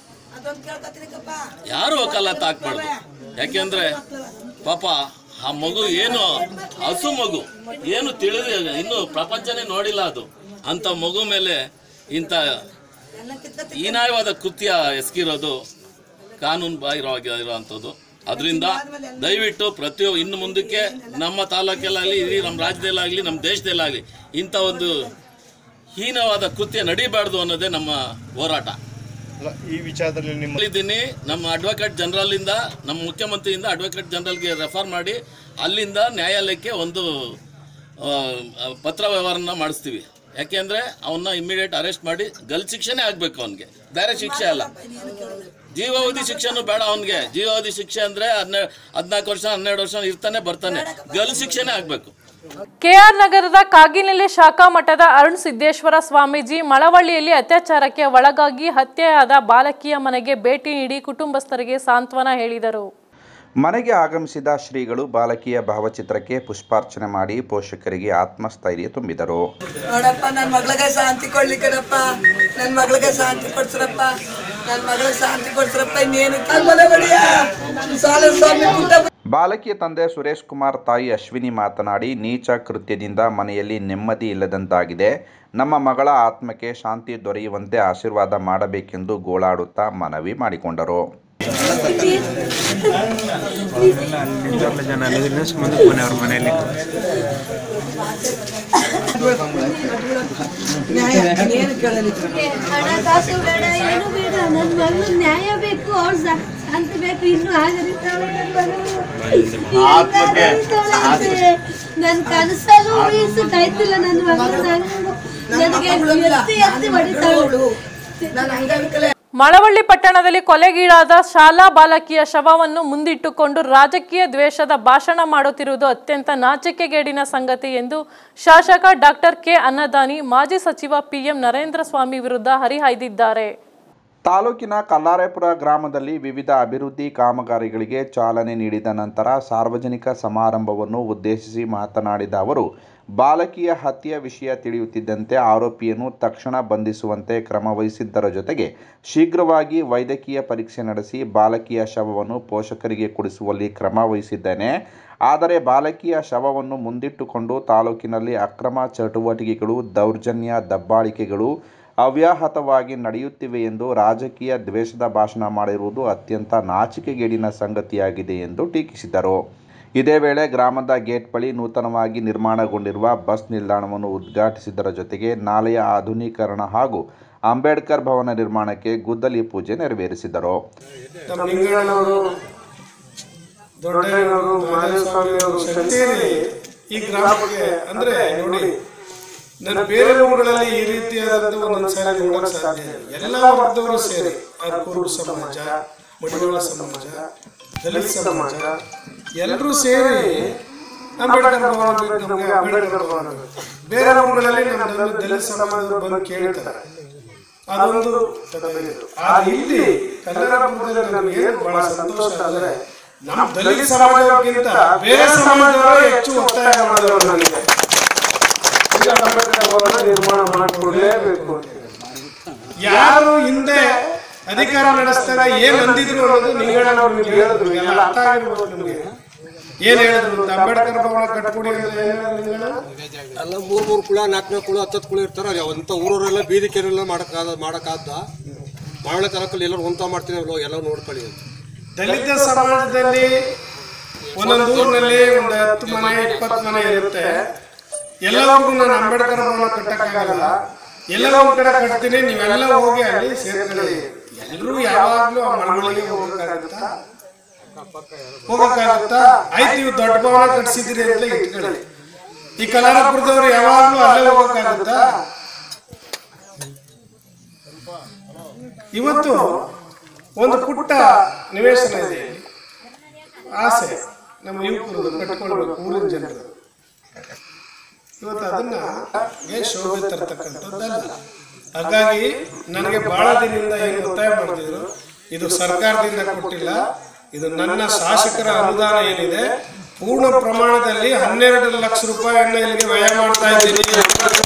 ಯಾರು ವಕಾಲತ್ ಹಾಕ್ಬಾರ್ದು ಯಾಕೆಂದ್ರೆ ಪಾಪ ಆ ಮಗು ಏನು ಹಸು ಮಗು ಏನು ತಿಳಿದ ಇನ್ನು ಪ್ರಪಂಚನೇ ನೋಡಿಲ್ಲ ಅದು ಅಂತ ಮಗು ಮೇಲೆ ಇಂಥ ಹೀನಾಯವಾದ ಕೃತ್ಯ ಎಸಗಿರೋದು ಕಾನೂನು ಬಾಹಿರವಾಗಿ ಇರುವಂಥದ್ದು ಅದರಿಂದ ದಯವಿಟ್ಟು ಪ್ರತಿಯೊ ಇನ್ನು ಮುಂದಕ್ಕೆ ನಮ್ಮ ತಾಲೂಕಲ್ಲಾಗಲಿ ಇಡೀ ನಮ್ಮ ರಾಜ್ಯದಲ್ಲಾಗಲಿ ನಮ್ಮ ದೇಶದಲ್ಲಾಗಲಿ ಇಂಥ ಒಂದು ಹೀನವಾದ ಕೃತ್ಯ ನಡೀಬಾರ್ದು ಅನ್ನೋದೇ ನಮ್ಮ ಹೋರಾಟ ಈ ವಿಚಾರದಲ್ಲಿ ನಿಮ್ಮ ಇದ್ದೀನಿ ನಮ್ಮ ಅಡ್ವೊಕೇಟ್ ಜನರಲಿಂದ ನಮ್ಮ ಮುಖ್ಯಮಂತ್ರಿಯಿಂದ ಅಡ್ವೊಕೇಟ್ ಜನರಲ್ಗೆ ರೆಫರ್ ಮಾಡಿ ಅಲ್ಲಿಂದ ನ್ಯಾಯಾಲಯಕ್ಕೆ ಒಂದು ಆ, ಪತ್ರ ವ್ಯವಹಾರನ ಮಾಡಿಸ್ತೀವಿ ಯಾಕೆಂದ್ರೆ ಅವನ್ನ ಇಮಿಡಿಯೇಟ್ ಅರೆಸ್ಟ್ ಮಾಡಿ ಗಲ್ ಶಿಕ್ಷೆನೇ ಆಗ್ಬೇಕು ಅವನಿಗೆ ಬೇರೆ ಶಿಕ್ಷೆ ಅಲ್ಲ ಜೀವಾವಧಿ ಶಿಕ್ಷೆನೂ ಬೇಡ ಅವನಿಗೆ ಜೀವಾವಧಿ ಶಿಕ್ಷೆ ಅಂದ್ರೆ ಹನ್ನೆ ಹದಿನಾಲ್ಕು ವರ್ಷ ಹನ್ನೆರಡು ವರ್ಷ ಇರ್ತಾನೆ ಬರ್ತಾನೆ ಗಲ್ ಶಿಕ್ಷೆನೇ ಆಗ್ಬೇಕು ಕೆಆರ್ ನಗರದ ಕಾಗಿನೆಲೆ ಶಾಖಾ ಮಠದ ಅರುಣ್ ಸಿದ್ದೇಶ್ವರ ಸ್ವಾಮೀಜಿ ಮಳವಳ್ಳಿಯಲ್ಲಿ ಅತ್ಯಾಚಾರಕ್ಕೆ ಒಳಗಾಗಿ ಹತ್ಯೆಯಾದ ಬಾಲಕಿಯ ಮನೆಗೆ ಭೇಟಿ ನೀಡಿ ಕುಟುಂಬಸ್ಥರಿಗೆ ಸಾಂತ್ವನ ಹೇಳಿದರು ಮನೆಗೆ ಆಗಮಿಸಿದ ಶ್ರೀಗಳು ಬಾಲಕಿಯ ಭಾವಚಿತ್ರಕ್ಕೆ ಪುಷ್ಪಾರ್ಚನೆ ಮಾಡಿ ಪೋಷಕರಿಗೆ ಆತ್ಮಸ್ಥೈರ್ಯ ತುಂಬಿದರು ನೋಡಪ್ಪ ನನ್ನ ಮಗಳಿಗೆ ಶಾಂತಿ ಕೊಡ್ಲಿಕ್ಕರಪ್ಪ ನನ್ನ ಮಗಳಿಗೆ ಶಾಂತಿ ಕೊಡ್ಸ್ರಪ್ಪ ನನ್ನ ಮಗಳಿಗೆ ಶಾಂತಿ ಕೊಡ್ಸ್ರಪ್ಪ ಇನ್ನೇನು ನನ್ ಮನೆ ಬಡಿಯ ಸಾಲ ಸ್ವಾಮಿ ಪುಟ್ಟ ಬಾಲಕಿಯ ತಂದೆ ಸುರೇಶ್ ಕುಮಾರ್ ತಾಯಿ ಅಶ್ವಿನಿ ಮಾತನಾಡಿ ನೀಚ ಕೃತ್ಯದಿಂದ ಮನೆಯಲ್ಲಿ ನೆಮ್ಮದಿ ಇಲ್ಲದಂತಾಗಿದೆ ನಮ್ಮ ಮಗಳ ಆತ್ಮಕ್ಕೆ ಶಾಂತಿ ದೊರೆಯುವಂತೆ ಆಶೀರ್ವಾದ ಮಾಡಬೇಕೆಂದು ಗೋಳಾಡುತ್ತಾ ಮನವಿ ಮಾಡಿಕೊಂಡರು ಜನ ಇನ್ನಷ್ಟು ಮುಂದೆ ಪೋನೆ ಅವ್ರ ಮನೆಯಲ್ಲಿ ನ್ಯಾಯ ಏನು ಕೇಳಲಿಕ್ಕೆ ಹಣಕಾಸು ಬೇಡ ಏನು ಬೇಡ ನನ್ನ ಮಗಳು ನ್ಯಾಯ ಬೇಕು ಅವ್ರ ಶಾಂತಿ ಬೇಕು ಇನ್ನು ಆಗರಿತಾಳೆ ನನ್ನ ಕನಸಲ್ಲೂ ಊಹಿಸಕ್ಕಾಯ್ತಿಲ್ಲ ನನ್ನ ಮಗಳು ನಾನು ನನಗೆ ಎತ್ತಿ ಎತ್ತಿ ಹೊಡಿತಾಳು ನಾನು ಅಂಗವಿಕಲೆ ಮಳವಳ್ಳಿ ಪಟ್ಟಣದಲ್ಲಿ ಕೊಲೆಗೀಡಾದ ಶಾಲಾ ಬಾಲಕಿಯ ಶವವನ್ನು ಮುಂದಿಟ್ಟುಕೊಂಡು ರಾಜಕೀಯ ದ್ವೇಷದ ಭಾಷಣ ಮಾಡುತ್ತಿರುವುದು ಅತ್ಯಂತ ನಾಚಿಕೆಗೇಡಿನ ಸಂಗತಿ ಎಂದು ಶಾಸಕ ಡಾಕ್ಟರ್ ಕೆ ಅನ್ನದಾನಿ ಮಾಜಿ ಸಚಿವ ಪಿಎಂ ನರೇಂದ್ರ ಸ್ವಾಮಿ ವಿರುದ್ಧ ಹರಿಹಾಯ್ದಿದ್ದಾರೆ ತಾಲೂಕಿನ ಕಲ್ಲಾರೆಪುರ ಗ್ರಾಮದಲ್ಲಿ ವಿವಿಧ ಅಭಿವೃದ್ಧಿ ಕಾಮಗಾರಿಗಳಿಗೆ ಚಾಲನೆ ನೀಡಿದ ನಂತರ ಸಾರ್ವಜನಿಕ ಸಮಾರಂಭವನ್ನು ಉದ್ದೇಶಿಸಿ ಮಾತನಾಡಿದ ಅವರು ಬಾಲಕಿಯ ಹತ್ಯೆ ವಿಷಯ ತಿಳಿಯುತ್ತಿದ್ದಂತೆ ಆರೋಪಿಯನ್ನು ತಕ್ಷಣ ಬಂಧಿಸುವಂತೆ ಕ್ರಮ ವಹಿಸಿದ್ದರ ಜೊತೆಗೆ ಶೀಘ್ರವಾಗಿ ವೈದ್ಯಕೀಯ ಪರೀಕ್ಷೆ ನಡೆಸಿ ಬಾಲಕಿಯ ಶವವನ್ನು ಪೋಷಕರಿಗೆ ಕೊಡಿಸುವಲ್ಲಿ ಕ್ರಮ ವಹಿಸಿದ್ದೇನೆ ಆದರೆ ಬಾಲಕಿಯ ಶವವನ್ನು ಮುಂದಿಟ್ಟುಕೊಂಡು ತಾಲೂಕಿನಲ್ಲಿ ಅಕ್ರಮ ಚಟುವಟಿಕೆಗಳು ದೌರ್ಜನ್ಯ ದಬ್ಬಾಳಿಕೆಗಳು ಅವ್ಯಾಹತವಾಗಿ ನಡೆಯುತ್ತಿವೆ ಎಂದು ರಾಜಕೀಯ ದ್ವೇಷದ ಭಾಷಣ ಮಾಡಿರುವುದು ಅತ್ಯಂತ ನಾಚಿಕೆಗೇಡಿನ ಸಂಗತಿಯಾಗಿದೆ ಎಂದು ಟೀಕಿಸಿದರು ಇದೇ ವೇಳೆ ಗ್ರಾಮದ ಗೇಟ್ ಬಳಿ ನೂತನವಾಗಿ ನಿರ್ಮಾಣಗೊಂಡಿರುವ ಬಸ್ ನಿಲ್ದಾಣವನ್ನು ಉದ್ಘಾಟಿಸಿದರ ಜೊತೆಗೆ ನಾಲೆಯ ಆಧುನೀಕರಣ ಹಾಗೂ ಅಂಬೇಡ್ಕರ್ ಭವನ ನಿರ್ಮಾಣಕ್ಕೆ ಗುದ್ದಲಿ ಪೂಜೆ ನೆರವೇರಿಸಿದರು ನಮ್ಮ ಲಿಂಗಣ್ಣನವರು ದೊಡ್ಡಯ್ಯನವರು ಮಹಾದೇವಸ್ವಾಮಿ ಅವರು ಸೇರಿ ಈ ಗ್ರಾಮಕ್ಕೆ ಅಂದ್ರೆ ನೋಡಿ ನಾನು ಬೇರೆ ಊರುಗಳಲ್ಲಿ ಈ ರೀತಿಯಾದಂತ ಒಂದೊಂದು ಸಾರಿ ನೋಡಕ್ ಸಾಧ್ಯ ಇಲ್ಲ. ಎಲ್ಲ ವರ್ಗದವರು ಸೇರಿ ಅದು ಕುರುಬ ಸಮಾಜ ಮಡಿವಾಳ ಸಮಾಜ ದಲಿತ ಸಮಾಜ ಎಲ್ಲರೂ ಸೇರಿ ಅಂಬೇಡ್ಕರ್ ಭವನ ಬೇಕು ನಮ್ಗೆ ಅಂಬೇಡ್ಕರ್ ಭವನ ಬೇಕು. ಬೇರೆ ಊರುಗಳಲ್ಲಿ ನಮ್ಮ ದಲಿತ- ದಲಿತ ಸಮಾಜದವರು ಬಂದು ಕೇಳ್ತಾರೆ ಅದೊಂದು ತಪ್ಪಿತ್ತು. ಆದ್ರೆ ಇಲ್ಲಿ ಕನ್ನಡಪುರದಲ್ಲಿ ನಮಗೆ ಏನು ಬಹಳ ಸಂತೋಷ ಅಂದ್ರೆ ನಮ್ಮ ದಲಿತ ಸಮಾಜಕ್ಕಿಂತ ಬೇರೆ ಸಮಾಜದವರು ಹೆಚ್ಚು ಒತ್ತಾಯ ಮಾಡಿದವರು ನನಗೆ ಈಗ ಅಂಬೇಡ್ಕರ್ ಭವನ ನಿರ್ಮಾಣ ಮಾಡಿಕೊಡ್ಲೇಬೇಕು ಅಂತ. ಯಾರು ಹಿಂದೆ ಅಧಿಕಾರ ನಡೆಸಿದಾಗ ಏನ್ ಅಂದಿದ್ರು ಅನ್ನೋದು ನಿಂಗಣ್ಣನವ್ರು ನಿಮ್ಗೆ ಹೇಳಿದ್ರು ಎಲ್ಲ ಅರ್ಥ ಆಗಿರ್ಬೋದು ನಿಮ್ಗೆ ಏನ್ ಹೇಳಿದ್ರು ಅಂತ ಅಂಬೇಡ್ಕರ್ ಭವನ ಕಟ್ಕೊಡಿ ಅಂತ ಏನ್ ಹೇಳಿದ್ರು ನಿಂಗಣ್ಣ? ಎಲ್ಲ ಮೂರ್ ಮೂರ್ ಕುಳ ನಾಲ್ಕು ನಾಲ್ಕು ಕುಳ ಹತ್ತತ್ತು ಕುಳ ಇರ್ತಾರ ಅಂತ ಊರವರೆಲ್ಲ ಬೀದಿ ಕೆರೆಲ್ಲ ಮಾಡಕ್ಕಾದ ಮಾಡಕ್ಕಾದ ಮಾಡಳೆ ತರಕಲ್ಲಿ ಎಲ್ಲರೂ ಹೊಂತ ಮಾಡ್ತೀನಿ ಅಲ್ವ ಎಲ್ಲ ನೋಡ್ಕೊಳ್ಳಿ ಅಂತ ದಲಿತ ಸಮಾಜದಲ್ಲಿ ಒಂದೊಂದು ಊರಿನಲ್ಲಿ ಒಂದು ಹತ್ತು ಮನೆ ಇಪ್ಪತ್ತು ಮನೆ ಇರುತ್ತೆ ಎಲ್ಲರಿಗೂ ನಾನು ಅಂಬೇಡ್ಕರ್ ಭವನ ಕಟ್ಟಕ್ಕಾಗಲ್ಲ ಎಲ್ಲ ಒಂದ್ ಕಡೆ ಕಟ್ತೀನಿ ನೀವೆಲ್ಲ ಹೋಗಿ ಅಲ್ಲಿ ಸೇರ್ಕೊಳ್ಳಿ ಎಲ್ಲರೂ ಯಾವಾಗ್ಲೂ ಆ ಮಳವಳ್ಳಿಗೆ ಹೋಗಕ್ಕಾಗತ್ತಾ ಹೋಗಕ್ಕಾಗತ್ತಾ ಆಯ್ತು ನೀವು ದೊಡ್ಡ ಭವನ ಕಟ್ಸಿದ್ರಿ ಅಂತ ಇಟ್ಕೊಳ್ಳಿ ಈ ಕಲಾರಪುರದವ್ರು ಯಾವಾಗಲೂ ಅಲ್ಲೇ ಹೋಗಕ್ಕಾಗುತ್ತಾ ಇವತ್ತು ಒಂದು ಪುಟ್ಟ ನಿವೇಶನ ಇದೆ ಇಲ್ಲಿ. ಆಸೆ ನಮ್ಮ ಯುವಕರು ಕಟ್ಕೊಳ್ಬೇಕು ಊರಿನ ಜನರು ಇವತ್ತು ಅದನ್ನ ಗೆ ಶೋಭೆ ತರ್ತಕ್ಕಂಥದ್ದಲ್ಲ ಹಾಗಾಗಿ ನನಗೆ ಬಹಳ ದಿನದಿಂದ ಏನು ಒತ್ತಾಯ ಮಾಡ್ತಿದ್ರು ಇದು ಸರ್ಕಾರದಿಂದ ಕೊಟ್ಟಿಲ್ಲ ಇದು ನನ್ನ ಶಾಸಕರ ಅನುದಾನ ಏನಿದೆ ಪೂರ್ಣ ಪ್ರಮಾಣದಲ್ಲಿ ಹನ್ನೆರಡು ಲಕ್ಷ ರೂಪಾಯಿಯನ್ನ ಇಲ್ಲಿಗೆ ವ್ಯಯ ಮಾಡ್ತಾ ಇದ್ದೀನಿ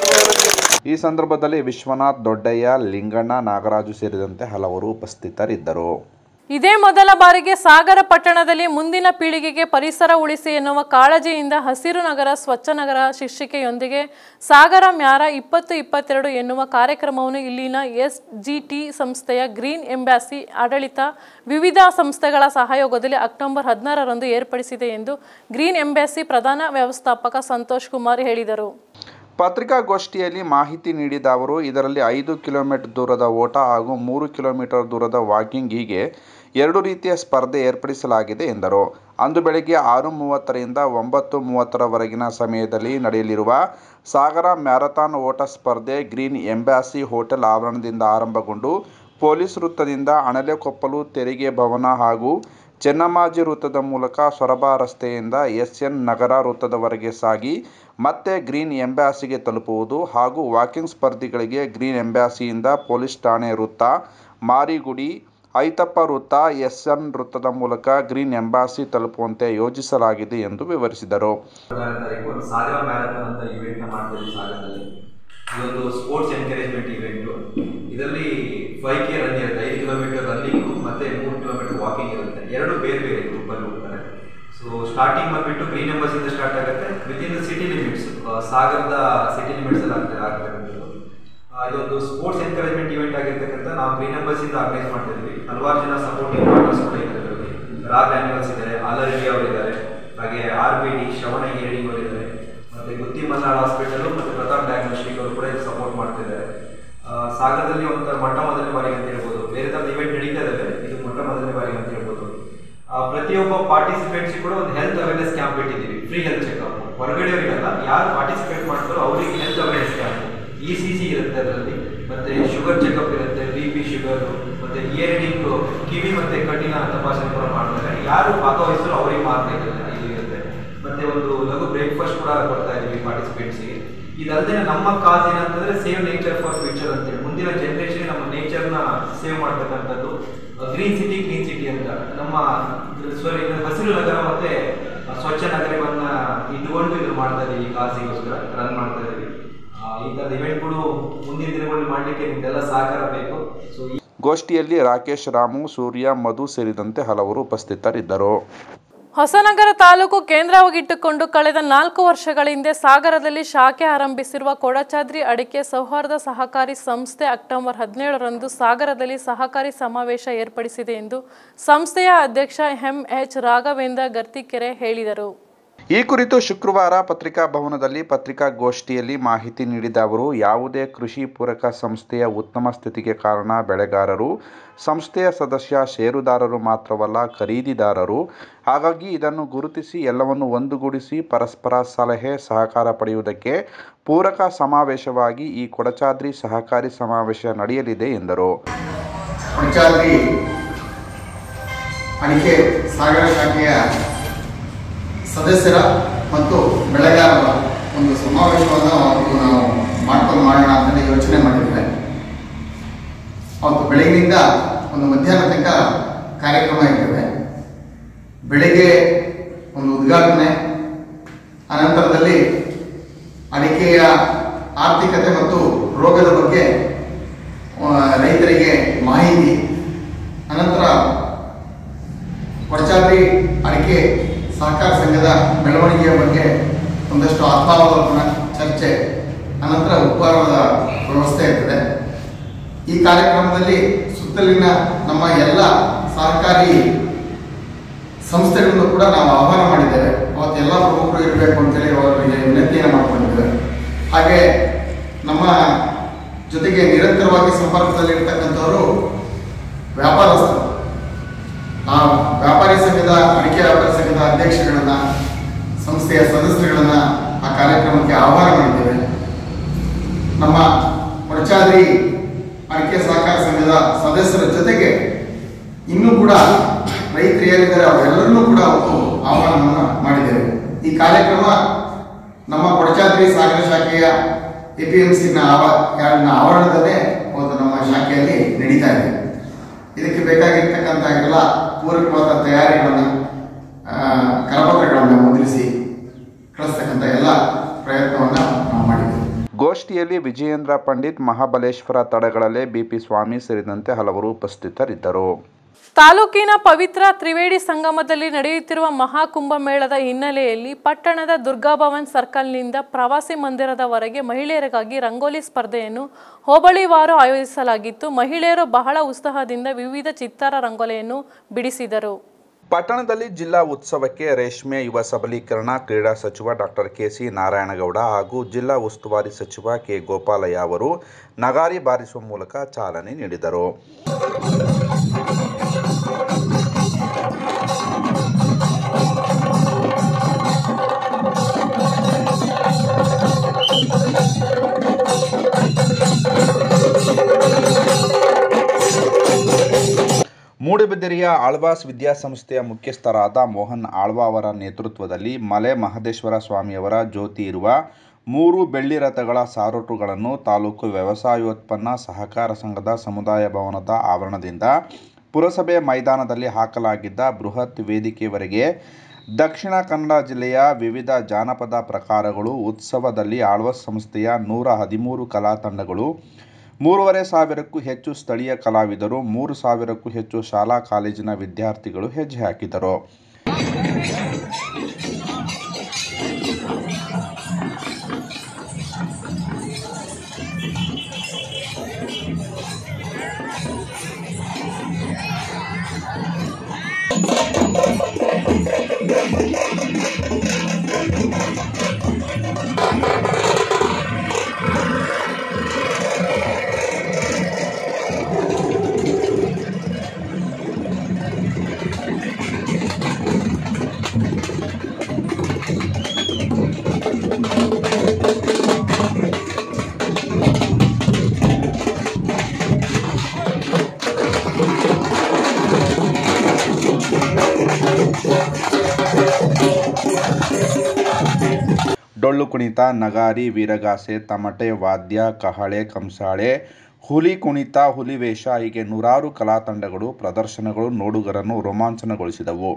ಈ ಸಂದರ್ಭದಲ್ಲಿ ವಿಶ್ವನಾಥ್ ದೊಡ್ಡಯ್ಯ ಲಿಂಗಣ್ಣ ನಾಗರಾಜು ಸೇರಿದಂತೆ ಹಲವರು ಉಪಸ್ಥಿತರಿದ್ದರು ಇದೇ ಮೊದಲ ಬಾರಿಗೆ ಸಾಗರ ಪಟ್ಟಣದಲ್ಲಿ ಮುಂದಿನ ಪೀಳಿಗೆಗೆ ಪರಿಸರ ಉಳಿಸಿ ಎನ್ನುವ ಕಾಳಜಿಯಿಂದ ಹಸಿರು ನಗರ ಸ್ವಚ್ಛ ನಗರ ಶೀರ್ಷಿಕೆಯೊಂದಿಗೆ ಸಾಗರ ಮ್ಯಾರ ಇಪ್ಪತ್ತು ಇಪ್ಪತ್ತೆರಡು ಎನ್ನುವ ಕಾರ್ಯಕ್ರಮವನ್ನು ಇಲ್ಲಿನ ಎಸ್ ಜಿ ಟಿ ಸಂಸ್ಥೆಯ ಗ್ರೀನ್ ಎಂಬ್ಯಾಸಿ ಆಡಳಿತ ವಿವಿಧ ಸಂಸ್ಥೆಗಳ ಸಹಯೋಗದಲ್ಲಿ ಅಕ್ಟೋಬರ್ ಹದಿನಾರರಂದು ಏರ್ಪಡಿಸಿದೆ ಎಂದು ಗ್ರೀನ್ ಎಂಬ್ಯಾಸಿ ಪ್ರಧಾನ ವ್ಯವಸ್ಥಾಪಕ ಸಂತೋಷ್ ಕುಮಾರ್ ಹೇಳಿದರು ಪತ್ರಿಕಾಗೋಷ್ಠಿಯಲ್ಲಿ ಮಾಹಿತಿ ನೀಡಿದ ಅವರು ಇದರಲ್ಲಿ ಐದು ಕಿಲೋಮೀಟರ್ ದೂರದ ಓಟ ಹಾಗೂ ಮೂರು ಕಿಲೋಮೀಟರ್ ದೂರದ ವಾಕಿಂಗ್ ಹೀಗೆ ಎರಡು ರೀತಿಯ ಸ್ಪರ್ಧೆ ಏರ್ಪಡಿಸಲಾಗಿದೆ ಎಂದರು ಅಂದು ಬೆಳಗ್ಗೆ ಆರು ಮೂವತ್ತರಿಂದ ಒಂಬತ್ತು ಮೂವತ್ತರವರೆಗಿನ ಸಮಯದಲ್ಲಿ ನಡೆಯಲಿರುವ ಸಾಗರ ಮ್ಯಾರಥಾನ್ ಓಟ ಸ್ಪರ್ಧೆ ಗ್ರೀನ್ ಎಂಬ್ಯಾಸಿ ಹೋಟೆಲ್ ಆವರಣದಿಂದ ಆರಂಭಗೊಂಡು ಪೊಲೀಸ್ ವೃತ್ತದಿಂದ ಅಣಲೆಕೊಪ್ಪಲು ತೆರಿಗೆ ಭವನ ಹಾಗೂ ಚೆನ್ನಮ್ಮಾಜಿ ವೃತ್ತದ ಮೂಲಕ ಸೊರಬ ರಸ್ತೆಯಿಂದ ಎಸ್ ಎನ್ ನಗರ ವೃತ್ತದವರೆಗೆ ಸಾಗಿ ಮತ್ತೆ ಗ್ರೀನ್ ಎಂಬ್ಯಾಸಿಗೆ ತಲುಪುವುದು ಹಾಗೂ ವಾಕಿಂಗ್ ಸ್ಪರ್ಧಿಗಳಿಗೆ ಗ್ರೀನ್ ಎಂಬ್ಯಾಸಿಯಿಂದ ಪೊಲೀಸ್ ಠಾಣೆ ವೃತ್ತ ಮಾರಿಗುಡಿ ಐತಪ್ಪ ವೃತ್ತ ಎಸ್ ಎನ್ ವೃತ್ತದ ಮೂಲಕ ಗ್ರೀನ್ ಎಂಬಾಸಿ ತಲುಪುವಂತೆ ಯೋಜಿಸಲಾಗಿದೆ ಎಂದು ವಿವರಿಸಿದರು ಹದಿನಾರನೇ ತಾರೀಕು ಒಂದು ಸಾಗರ ಮ್ಯಾರಥಾನ್ ಅಂತ ಇವೆಂಟ್ನ ಮಾಡ್ತಾ ಇದ್ದೀವಿ ಸಾಗರದಲ್ಲಿ ಇದೊಂದು ಸ್ಪೋರ್ಟ್ಸ್ ಎನ್ಕರೇಜ್ಮೆಂಟ್ ಇವೆಂಟು ಇದರಲ್ಲಿ ಫೈವ್ ಕೆ ರನ್ ಇರುತ್ತೆ ಐದು ಕಿಲೋಮೀಟರ್ ರನ್ನಿಂಗು ಮತ್ತು ಮೂರು ಕಿಲೋಮೀಟರ್ ವಾಕಿಂಗ್ ಇರುತ್ತೆ ಎರಡು ಬೇರೆ ಬೇರೆ ಗ್ರೂಪಲ್ಲಿ ಹೋಗ್ತಾರೆ ಸೊ ಸ್ಟಾರ್ಟಿಂಗ್ ಬಂದ್ಬಿಟ್ಟು ಗ್ರೀನ್ ಎಂಬಸಿಂದ ಸ್ಟಾರ್ಟ್ ಆಗುತ್ತೆ ವಿತಿನ್ ದ ಸಿಟಿ ಲಿಮಿಟ್ಸ್ ಸಾಗರದ ಸಿಟಿ ಲಿಮಿಟ್ಸಲ್ಲಿ ಆಗ್ತದೆ ಆಗ್ತಕ್ಕಂಥದ್ದು ಆ, ಇದೊಂದು ಸ್ಪೋರ್ಟ್ಸ್ ಎನ್ಕರೇಜ್ಮೆಂಟ್ ಇವೆಂಟ್ ಆಗಿರ್ತಕ್ಕಂಥ ನಾವು ಗ್ರೀನ್ ಎಂಬಸಿಂದ ಆರ್ಗನೈಸ್ ಮಾಡ್ತಾ ಇದ್ವಿ ಹಲವಾರು ಜನ ಸಪೋರ್ಟಿಂಗ್ ಪಾರ್ಟ್ನರ್ಸ್ ಕೂಡ ಇದ್ದಾರೆ ಇದರಲ್ಲಿ ರಾಗ್ ಆ್ಯನಿಮಲ್ಸ್ ಇದ್ದಾರೆ ಆಲರ್ ರೆಡ್ಡಿ ಅವರಿದ್ದಾರೆ ಹಾಗೆ ಆರ್ ಬಿ ಡಿ ಶ್ರವಣ ಹೇಳಿ ಅವರಿದ್ದಾರೆ ಮತ್ತೆ ಗುತ್ತಿ ಮಲ್ನಾಡ್ ಹಾಸ್ಪಿಟಲ್ ಮತ್ತೆ ಪ್ರತಾಪ್ ಡಯಾಗ್ನೋಸ್ಟಿಕ್ ಅವರು ಕೂಡ ಸಪೋರ್ಟ್ ಮಾಡ್ತಿದ್ದಾರೆ ಆ, ಸಾಗರದಲ್ಲಿ ಒಂಥರ ಮೊಟ್ಟ ಮೊದಲನೇ ಬಾರಿಗೆ ಅಂತ ಹೇಳ್ಬೋದು ಬೇರೆ ಥರದ ಇವೆಂಟ್ ನಡೀತಾ ಇದ್ದಾವೆ ಇದು ಮೊಟ್ಟ ಮೊದಲನೇ ಬಾರಿಗೆ ಅಂತ ಹೇಳ್ಬೋದು ಆ, ಪ್ರತಿಯೊಬ್ಬ ಪಾರ್ಟಿಸಿಪೇಟ್ಸ್ ಕೂಡ ಒಂದು ಹೆಲ್ತ್ ಅವೇರ್ನೆಸ್ ಕ್ಯಾಂಪ್ ಇಟ್ಟಿದ್ದೀವಿ ಫ್ರೀ ಹೆಲ್ತ್ ಚೆಕಪ್ ಹೊರಗಡೆಯವರಿಗಲ್ಲ ಯಾರು ಪಾರ್ಟಿಸಿಪೇಟ್ ಮಾಡ್ತಾರೋ ಅವರಿಗೆ health awareness camp E C C ಇರುತ್ತೆ ಅದರಲ್ಲಿ ಮತ್ತೆ ಶುಗರ್ ಚೆಕಪ್ ಇರುತ್ತೆ ಬಿ ಪಿ ಶುಗರ್ ಮತ್ತೆ ಇಯರಿಂಗ್ ಕಿವಿ ಮತ್ತೆ ಕಣ್ಣಿನ ತಪಾಸಣೆ ಕೂಡ ಮಾಡ್ತಾರೆ ಯಾರು ಭಾಗವಹಿಸಲು ಅವರಿಗೆ ಮಾತ್ರ ಇರುತ್ತೆ ಇದು ಇರುತ್ತೆ ಮತ್ತೆ ಒಂದು ಲಘು ಬ್ರೇಕ್ಫಾಸ್ಟ್ ಕೂಡ ಕೊಡ್ತಾ ಇದೀವಿ ಪಾರ್ಟಿಸಿಪೇಟ್ಸ್ಗೆ ಇದಲ್ಲದೆ ನಮ್ಮ ಕಾಸ್ ಏನಂತಂದ್ರೆ ಸೇವ್ ನೇಚರ್ ಫಾರ್ ಫ್ಯೂಚರ್ ಅಂತೇಳಿ ಮುಂದಿನ ಜನರೇಷನ್ ನಮ್ಮ ನೇಚರ್ನ ಸೇವ್ ಮಾಡ್ತಕ್ಕಂಥದ್ದು ಗ್ರೀನ್ ಸಿಟಿ ಕ್ಲೀನ್ ಸಿಟಿ ಅಂತ ನಮ್ಮ ಸಾರಿ ಹಸಿರು ನಗರ ಮತ್ತೆ ಸ್ವಚ್ಛ ನಗರವನ್ನ ಇಟ್ಕೊಂಡು ಇದು ಮಾಡ್ತಾ ಇದೀವಿ ಈ ಕಾಸಿಗೋಸ್ಕರ ರನ್ ಮಾಡ್ತಾ ಇದೀವಿ ಆ, ಈ ಥರದ ಇವೆಂಟ್ಗಳು ಮುಂದಿನ ದಿನಗಳಲ್ಲಿ ಮಾಡಲಿಕ್ಕೆ ನಿಮ್ದೆಲ್ಲ ಸಹಕಾರ ಬೇಕು ಸೊ ಗೋಷ್ಠಿಯಲ್ಲಿ ರಾಕೇಶ್ ರಾಮು ಸೂರ್ಯ ಮಧು ಸೇರಿದಂತೆ ಹಲವರು ಉಪಸ್ಥಿತರಿದ್ದರು ಹೊಸನಗರ ತಾಲೂಕು ಕೇಂದ್ರವಾಗಿಟ್ಟುಕೊಂಡು ಕಳೆದ ನಾಲ್ಕು ವರ್ಷಗಳ ಹಿಂದೆ ಸಾಗರದಲ್ಲಿ ಶಾಖೆ ಆರಂಭಿಸಿರುವ ಕೊಡಚಾದ್ರಿ ಅಡಿಕೆ ಸೌಹಾರ್ದ ಸಹಕಾರಿ ಸಂಸ್ಥೆ ಅಕ್ಟೋಬರ್ ಹದಿನೇಳರಂದು ಸಾಗರದಲ್ಲಿ ಸಹಕಾರಿ ಸಮಾವೇಶ ಏರ್ಪಡಿಸಿದೆ ಎಂದು ಸಂಸ್ಥೆಯ ಅಧ್ಯಕ್ಷ ಎಂ ಎಚ್ ರಾಘವೇಂದ್ರ ಗರ್ತಿಕೆರೆ ಹೇಳಿದರು ಈ ಕುರಿತು ಶುಕ್ರವಾರ ಪತ್ರಿಕಾ ಭವನದಲ್ಲಿ ಪತ್ರಿಕಾಗೋಷ್ಠಿಯಲ್ಲಿ ಮಾಹಿತಿ ನೀಡಿದ ಅವರು ಯಾವುದೇ ಕೃಷಿ ಪೂರಕ ಸಂಸ್ಥೆಯ ಉತ್ತಮ ಸ್ಥಿತಿಗೆ ಕಾರಣ ಬೆಳೆಗಾರರು ಸಂಸ್ಥೆಯ ಸದಸ್ಯ ಷೇರುದಾರರು ಮಾತ್ರವಲ್ಲ ಖರೀದಿದಾರರು ಹಾಗಾಗಿ ಇದನ್ನು ಗುರುತಿಸಿ ಎಲ್ಲವನ್ನು ಒಂದುಗೂಡಿಸಿ ಪರಸ್ಪರ ಸಲಹೆ ಸಹಕಾರ ಪಡೆಯುವುದಕ್ಕೆ ಪೂರಕ ಸಮಾವೇಶವಾಗಿ ಈ ಕೊಡಚಾದ್ರಿ ಸಹಕಾರಿ ಸಮಾವೇಶ ನಡೆಯಲಿದೆ ಎಂದರು ಕೊಡಚಾದ್ರಿ ಅಡಿಕೆ ಸಾಗರ ಶಾಖೆಯ ಸದಸ್ಯರ ಮತ್ತು ಬೆಳೆಗಾರರ ಒಂದು ಸಮಾವೇಶವನ್ನು ಅವತ್ತು ನಾವು ಮಾಡ್ಕೊಂಡು ಮಾಡೋಣ ಅಂತೇಳಿ ಯೋಚನೆ ಮಾಡಿದ್ದೆ ಅವತ್ತು ಬೆಳಗಿನಿಂದ ಒಂದು ಮಧ್ಯಾಹ್ನ ತನಕ ಕಾರ್ಯಕ್ರಮ ಇರ್ತದೆ ಬೆಳಿಗ್ಗೆ ಒಂದು ಉದ್ಘಾಟನೆ ಅನಂತರದಲ್ಲಿ ಅಡಿಕೆಯ ಆರ್ಥಿಕತೆ ಮತ್ತು ರೋಗದ ಬಗ್ಗೆ ಆ, ರೈತರಿಗೆ ಮಾಹಿತಿ ಅನಂತರ ಕೊಡಚಾದ್ರಿ ಅಡಿಕೆ ಸಹಕಾರ ಸಂಘದ ಬೆಳವಣಿಗೆಯ ಬಗ್ಗೆ ಒಂದಷ್ಟು ಆತ್ಮಾವಲೋಕನ ಚರ್ಚೆ ಅನಂತರ ಉಪಹಾರದ ವ್ಯವಸ್ಥೆ ಇರ್ತದೆ ಈ ಕಾರ್ಯಕ್ರಮದಲ್ಲಿ ಸುತ್ತಲಿನ ನಮ್ಮ ಎಲ್ಲ ಸಹಕಾರಿ ಸಂಸ್ಥೆಗಳನ್ನು ಕೂಡ ನಾವು ಆಹ್ವಾನ ಮಾಡಿದ್ದೇವೆ ಅವತ್ತು ಎಲ್ಲ ಪ್ರಮುಖರು ಇರಬೇಕು ಅಂತೇಳಿ ಅವರಿಗೆ ವಿನಂತಿಯನ್ನು ಮಾಡ್ಕೊಂಡಿದ್ದೇವೆ ಹಾಗೆ ನಮ್ಮ ಜೊತೆಗೆ ನಿರಂತರವಾಗಿ ಸಂಪರ್ಕದಲ್ಲಿರ್ತಕ್ಕಂಥವರು ವ್ಯಾಪಾರಸ್ಥರು ಆ ವ್ಯಾಪಾರಿ ಸಂಘದ ಅಡಿಕೆ ವ್ಯಾಪಾರಿ ಸಂಘದ ಅಧ್ಯಕ್ಷಗಳನ್ನ ಸಂಸ್ಥೆಯ ಸದಸ್ಯರುಗಳನ್ನ ಆ ಕಾರ್ಯಕ್ರಮ ಕಾರ್ಯಕ್ರಮಕ್ಕೆ ಆಹ್ವಾನ ಮಾಡಿದ್ದೇವೆ ನಮ್ಮ ಕೊಡಚಾದ್ರಿ ಅಡಿಕೆ ಸಹಕಾರ ಸಂಘದ ಸದಸ್ಯರ ಜೊತೆಗೆ ಇನ್ನೂ ಕೂಡ ರೈತರು ಏನಿದ್ದಾರೆ ಅವರೆಲ್ಲರನ್ನೂ ಕೂಡ ಅವತ್ತು ಆಹ್ವಾನವನ್ನು ಮಾಡಿದ್ದೇವೆ ಈ ಕಾರ್ಯಕ್ರಮ ನಮ್ಮ ಕೊಡಚಾದ್ರಿ ಸಾಗರ ಶಾಖೆಯ ಎ ಪಿ ಎಂ ಸಿನ ಆವರಣದಲ್ಲೇ ಒಂದು ನಮ್ಮ ಶಾಖೆಯಲ್ಲಿ ನಡೀತಾ ಇದೆ ಇದಕ್ಕೆ ಬೇಕಾಗಿರ್ತಕ್ಕಂಥ ಎಲ್ಲ ಪೂರಕವಾದ ತಯಾರಿಗಳನ್ನು ಆ, ಕರಪತ್ರಗಳನ್ನು ಮುದ್ರಿಸಿ ಕಳಿಸ್ತಕ್ಕಂಥ ಎಲ್ಲ ಪ್ರಯತ್ನವನ್ನು ನಾವು ಮಾಡಿದ್ದೇವೆ ಗೋಷ್ಠಿಯಲ್ಲಿ ವಿಜಯೇಂದ್ರ ಪಂಡಿತ್ ಮಹಾಬಲೇಶ್ವರ ತಡಗಳಲೆ ಬಿಪಿ ಸ್ವಾಮಿ ಸೇರಿದಂತೆ ಹಲವರು ಉಪಸ್ಥಿತರಿದ್ದರು ತಾಲೂಕಿನ ಪವಿತ್ರ ತ್ರಿವೇಣಿ ಸಂಗಮದಲ್ಲಿ ನಡೆಯುತ್ತಿರುವ ಮಹಾಕುಂಭಮೇಳದ ಹಿನ್ನೆಲೆಯಲ್ಲಿ ಪಟ್ಟಣದ ದುರ್ಗಾಭವನ್ ಸರ್ಕಲ್ನಿಂದ ಪ್ರವಾಸಿ ಮಂದಿರದವರೆಗೆ ಮಹಿಳೆಯರಿಗಾಗಿ ರಂಗೋಲಿ ಸ್ಪರ್ಧೆಯನ್ನು ಹೋಬಳಿವಾರು ಆಯೋಜಿಸಲಾಗಿತ್ತು ಮಹಿಳೆಯರು ಬಹಳ ಉತ್ಸಾಹದಿಂದ ವಿವಿಧ ಚಿತ್ತಾರ ರಂಗೋಲಿಯನ್ನು ಬಿಡಿಸಿದರು ಪಟ್ಟಣದಲ್ಲಿ ಜಿಲ್ಲಾ ಉತ್ಸವಕ್ಕೆ ರೇಷ್ಮೆ ಯುವ ಸಬಲೀಕರಣ ಕ್ರೀಡಾ ಸಚಿವ ಡಾಕ್ಟರ್ ಕೆಸಿ ನಾರಾಯಣಗೌಡ ಹಾಗೂ ಜಿಲ್ಲಾ ಉಸ್ತುವಾರಿ ಸಚಿವ ಕೆ ಗೋಪಾಲಯ್ಯ ಅವರು ನಗಾರಿ ಬಾರಿಸುವ ಮೂಲಕ ಚಾಲನೆ ನೀಡಿದರು ಮೂಡುಬಿದಿರೆಯ ಆಳ್ವಾಸ್ ವಿದ್ಯಾಸಂಸ್ಥೆಯ ಮುಖ್ಯಸ್ಥರಾದ ಮೋಹನ್ ಆಳ್ವಾ ಅವರ ನೇತೃತ್ವದಲ್ಲಿ ಮಲೆ ಮಹದೇಶ್ವರ ಸ್ವಾಮಿಯವರ ಜ್ಯೋತಿ ಇರುವ ಮೂರು ಬೆಳ್ಳಿ ರಥಗಳ ಸಾರೋಟುಗಳನ್ನು ತಾಲೂಕು ವ್ಯವಸಾಯೋತ್ಪನ್ನ ಸಹಕಾರ ಸಂಘದ ಸಮುದಾಯ ಭವನದ ಆವರಣದಿಂದ ಪುರಸಭೆ ಮೈದಾನದಲ್ಲಿ ಹಾಕಲಾಗಿದ್ದ ಬೃಹತ್ ವೇದಿಕೆಯವರೆಗೆ ದಕ್ಷಿಣ ಕನ್ನಡ ಜಿಲ್ಲೆಯ ವಿವಿಧ ಜಾನಪದ ಪ್ರಕಾರಗಳು ಉತ್ಸವದಲ್ಲಿ ಆಳ್ವಾಸ್ ಸಂಸ್ಥೆಯ ನೂರ ಹದಿಮೂರು ಕಲಾ ತಂಡಗಳು ಮೂರುವರೆ ಸಾವಿರಕ್ಕೂ ಹೆಚ್ಚು ಸ್ಥಳೀಯ ಕಲಾವಿದರು ಮೂರು ಸಾವಿರಕ್ಕೂ ಹೆಚ್ಚು ಶಾಲಾ ಕಾಲೇಜಿನ ವಿದ್ಯಾರ್ಥಿಗಳು ಹೆಜ್ಜೆ ಹಾಕಿದರು ಡೊಳ್ಳು ಕುಣಿತ ನಗಾರಿ ವೀರಗಾಸೆ ತಮಟೆ ವಾದ್ಯ ಕಹಳೆ ಕಂಸಾಳೆ ಹುಲಿ ಕುಣಿತ ಹುಲಿವೇಷ ಹೀಗೆ ನೂರಾರು ಕಲಾ ತಂಡಗಳು ಪ್ರದರ್ಶನಗಳು ನೋಡುಗರನ್ನು ರೋಮಾಂಚನಗೊಳಿಸಿದವು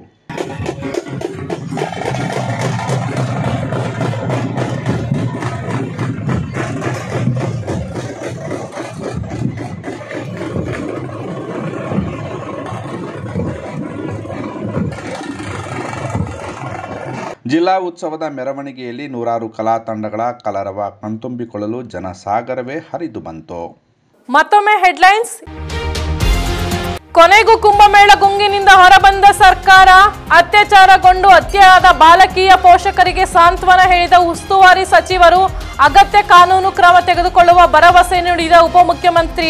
ಜಿಲ್ಲಾ ಉತ್ಸವದ ಮೆರವಣಿಗೆಯಲ್ಲಿ ನೂರಾರು ಕಲಾ ತಂಡಗಳ ಕಲರವ ಕಣ್ತುಂಬಿಕೊಳ್ಳಲು ಜನಸಾಗರವೇ ಹರಿದು ಬಂತು ಮತ್ತೊಮ್ಮೆ ಹೆಡ್ಲೈನ್ಸ್ ಕೊನೆಗೂ ಕುಂಭಮೇಳ ಗುಂಗಿನಿಂದ ಹೊರಬಂದ ಸರ್ಕಾರ ಅತ್ಯಾಚಾರಗೊಂಡು ಹತ್ಯೆಯಾದ ಬಾಲಕಿಯ ಪೋಷಕರಿಗೆ ಸಾಂತ್ವನ ಹೇಳಿದ ಉಸ್ತುವಾರಿ ಸಚಿವರು ಅಗತ್ಯ ಕಾನೂನು ಕ್ರಮ ತೆಗೆದುಕೊಳ್ಳುವ ಭರವಸೆ ನೀಡಿದ ಉಪಮುಖ್ಯಮಂತ್ರಿ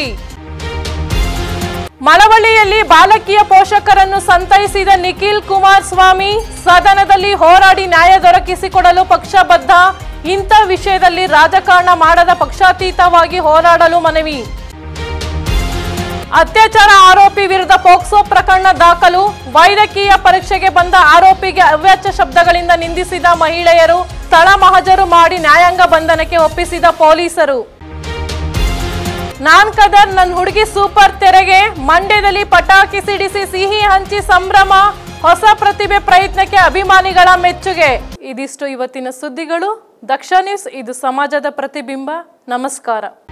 ಮಳವಳ್ಳಿಯಲ್ಲಿ ಬಾಲಕಿಯ ಪೋಷಕರನ್ನು ಸಂತೈಸಿದ ನಿಖಿಲ್ ಕುಮಾರಸ್ವಾಮಿ ಸದನದಲ್ಲಿ ಹೋರಾಡಿ ನ್ಯಾಯ ದೊರಕಿಸಿಕೊಡಲು ಪಕ್ಷಬದ್ಧ ಇಂಥ ವಿಷಯದಲ್ಲಿ ರಾಜಕಾರಣ ಮಾಡದ ಪಕ್ಷಾತೀತವಾಗಿ ಹೋರಾಡಲು ಮನವಿ ಅತ್ಯಾಚಾರ ಆರೋಪಿ ವಿರುದ್ಧ ಪೋಕ್ಸೋ ಪ್ರಕರಣ ದಾಖಲು ವೈದ್ಯಕೀಯ ಪರೀಕ್ಷೆಗೆ ಬಂದ ಆರೋಪಿಗೆ ಅವ್ಯಾಚ್ಯ ಶಬ್ದಗಳಿಂದ ನಿಂದಿಸಿದ ಮಹಿಳೆಯರು ಸ್ಥಳ ಮಹಜರು ಮಾಡಿ ನ್ಯಾಯಾಂಗ ಬಂಧನಕ್ಕೆ ಒಪ್ಪಿಸಿದ ಪೊಲೀಸರು ನಾನ್ ಕದರ್ ನನ್ ಹುಡುಗಿ ಸೂಪರ್ ತೆರೆಗೆ ಮಂಡ್ಯದಲ್ಲಿ ಪಟಾಕಿ ಸಿಡಿಸಿ ಸಿಹಿ ಹಂಚಿ ಸಂಭ್ರಮ ಹೊಸ ಪ್ರತಿಭೆ ಪ್ರಯತ್ನಕ್ಕೆ ಅಭಿಮಾನಿಗಳ ಮೆಚ್ಚುಗೆ ಇದಿಷ್ಟು ಇವತ್ತಿನ ಸುದ್ದಿಗಳು ದಕ್ಷ ನ್ಯೂಸ್ ಇದು ಸಮಾಜದ ಪ್ರತಿಬಿಂಬ ನಮಸ್ಕಾರ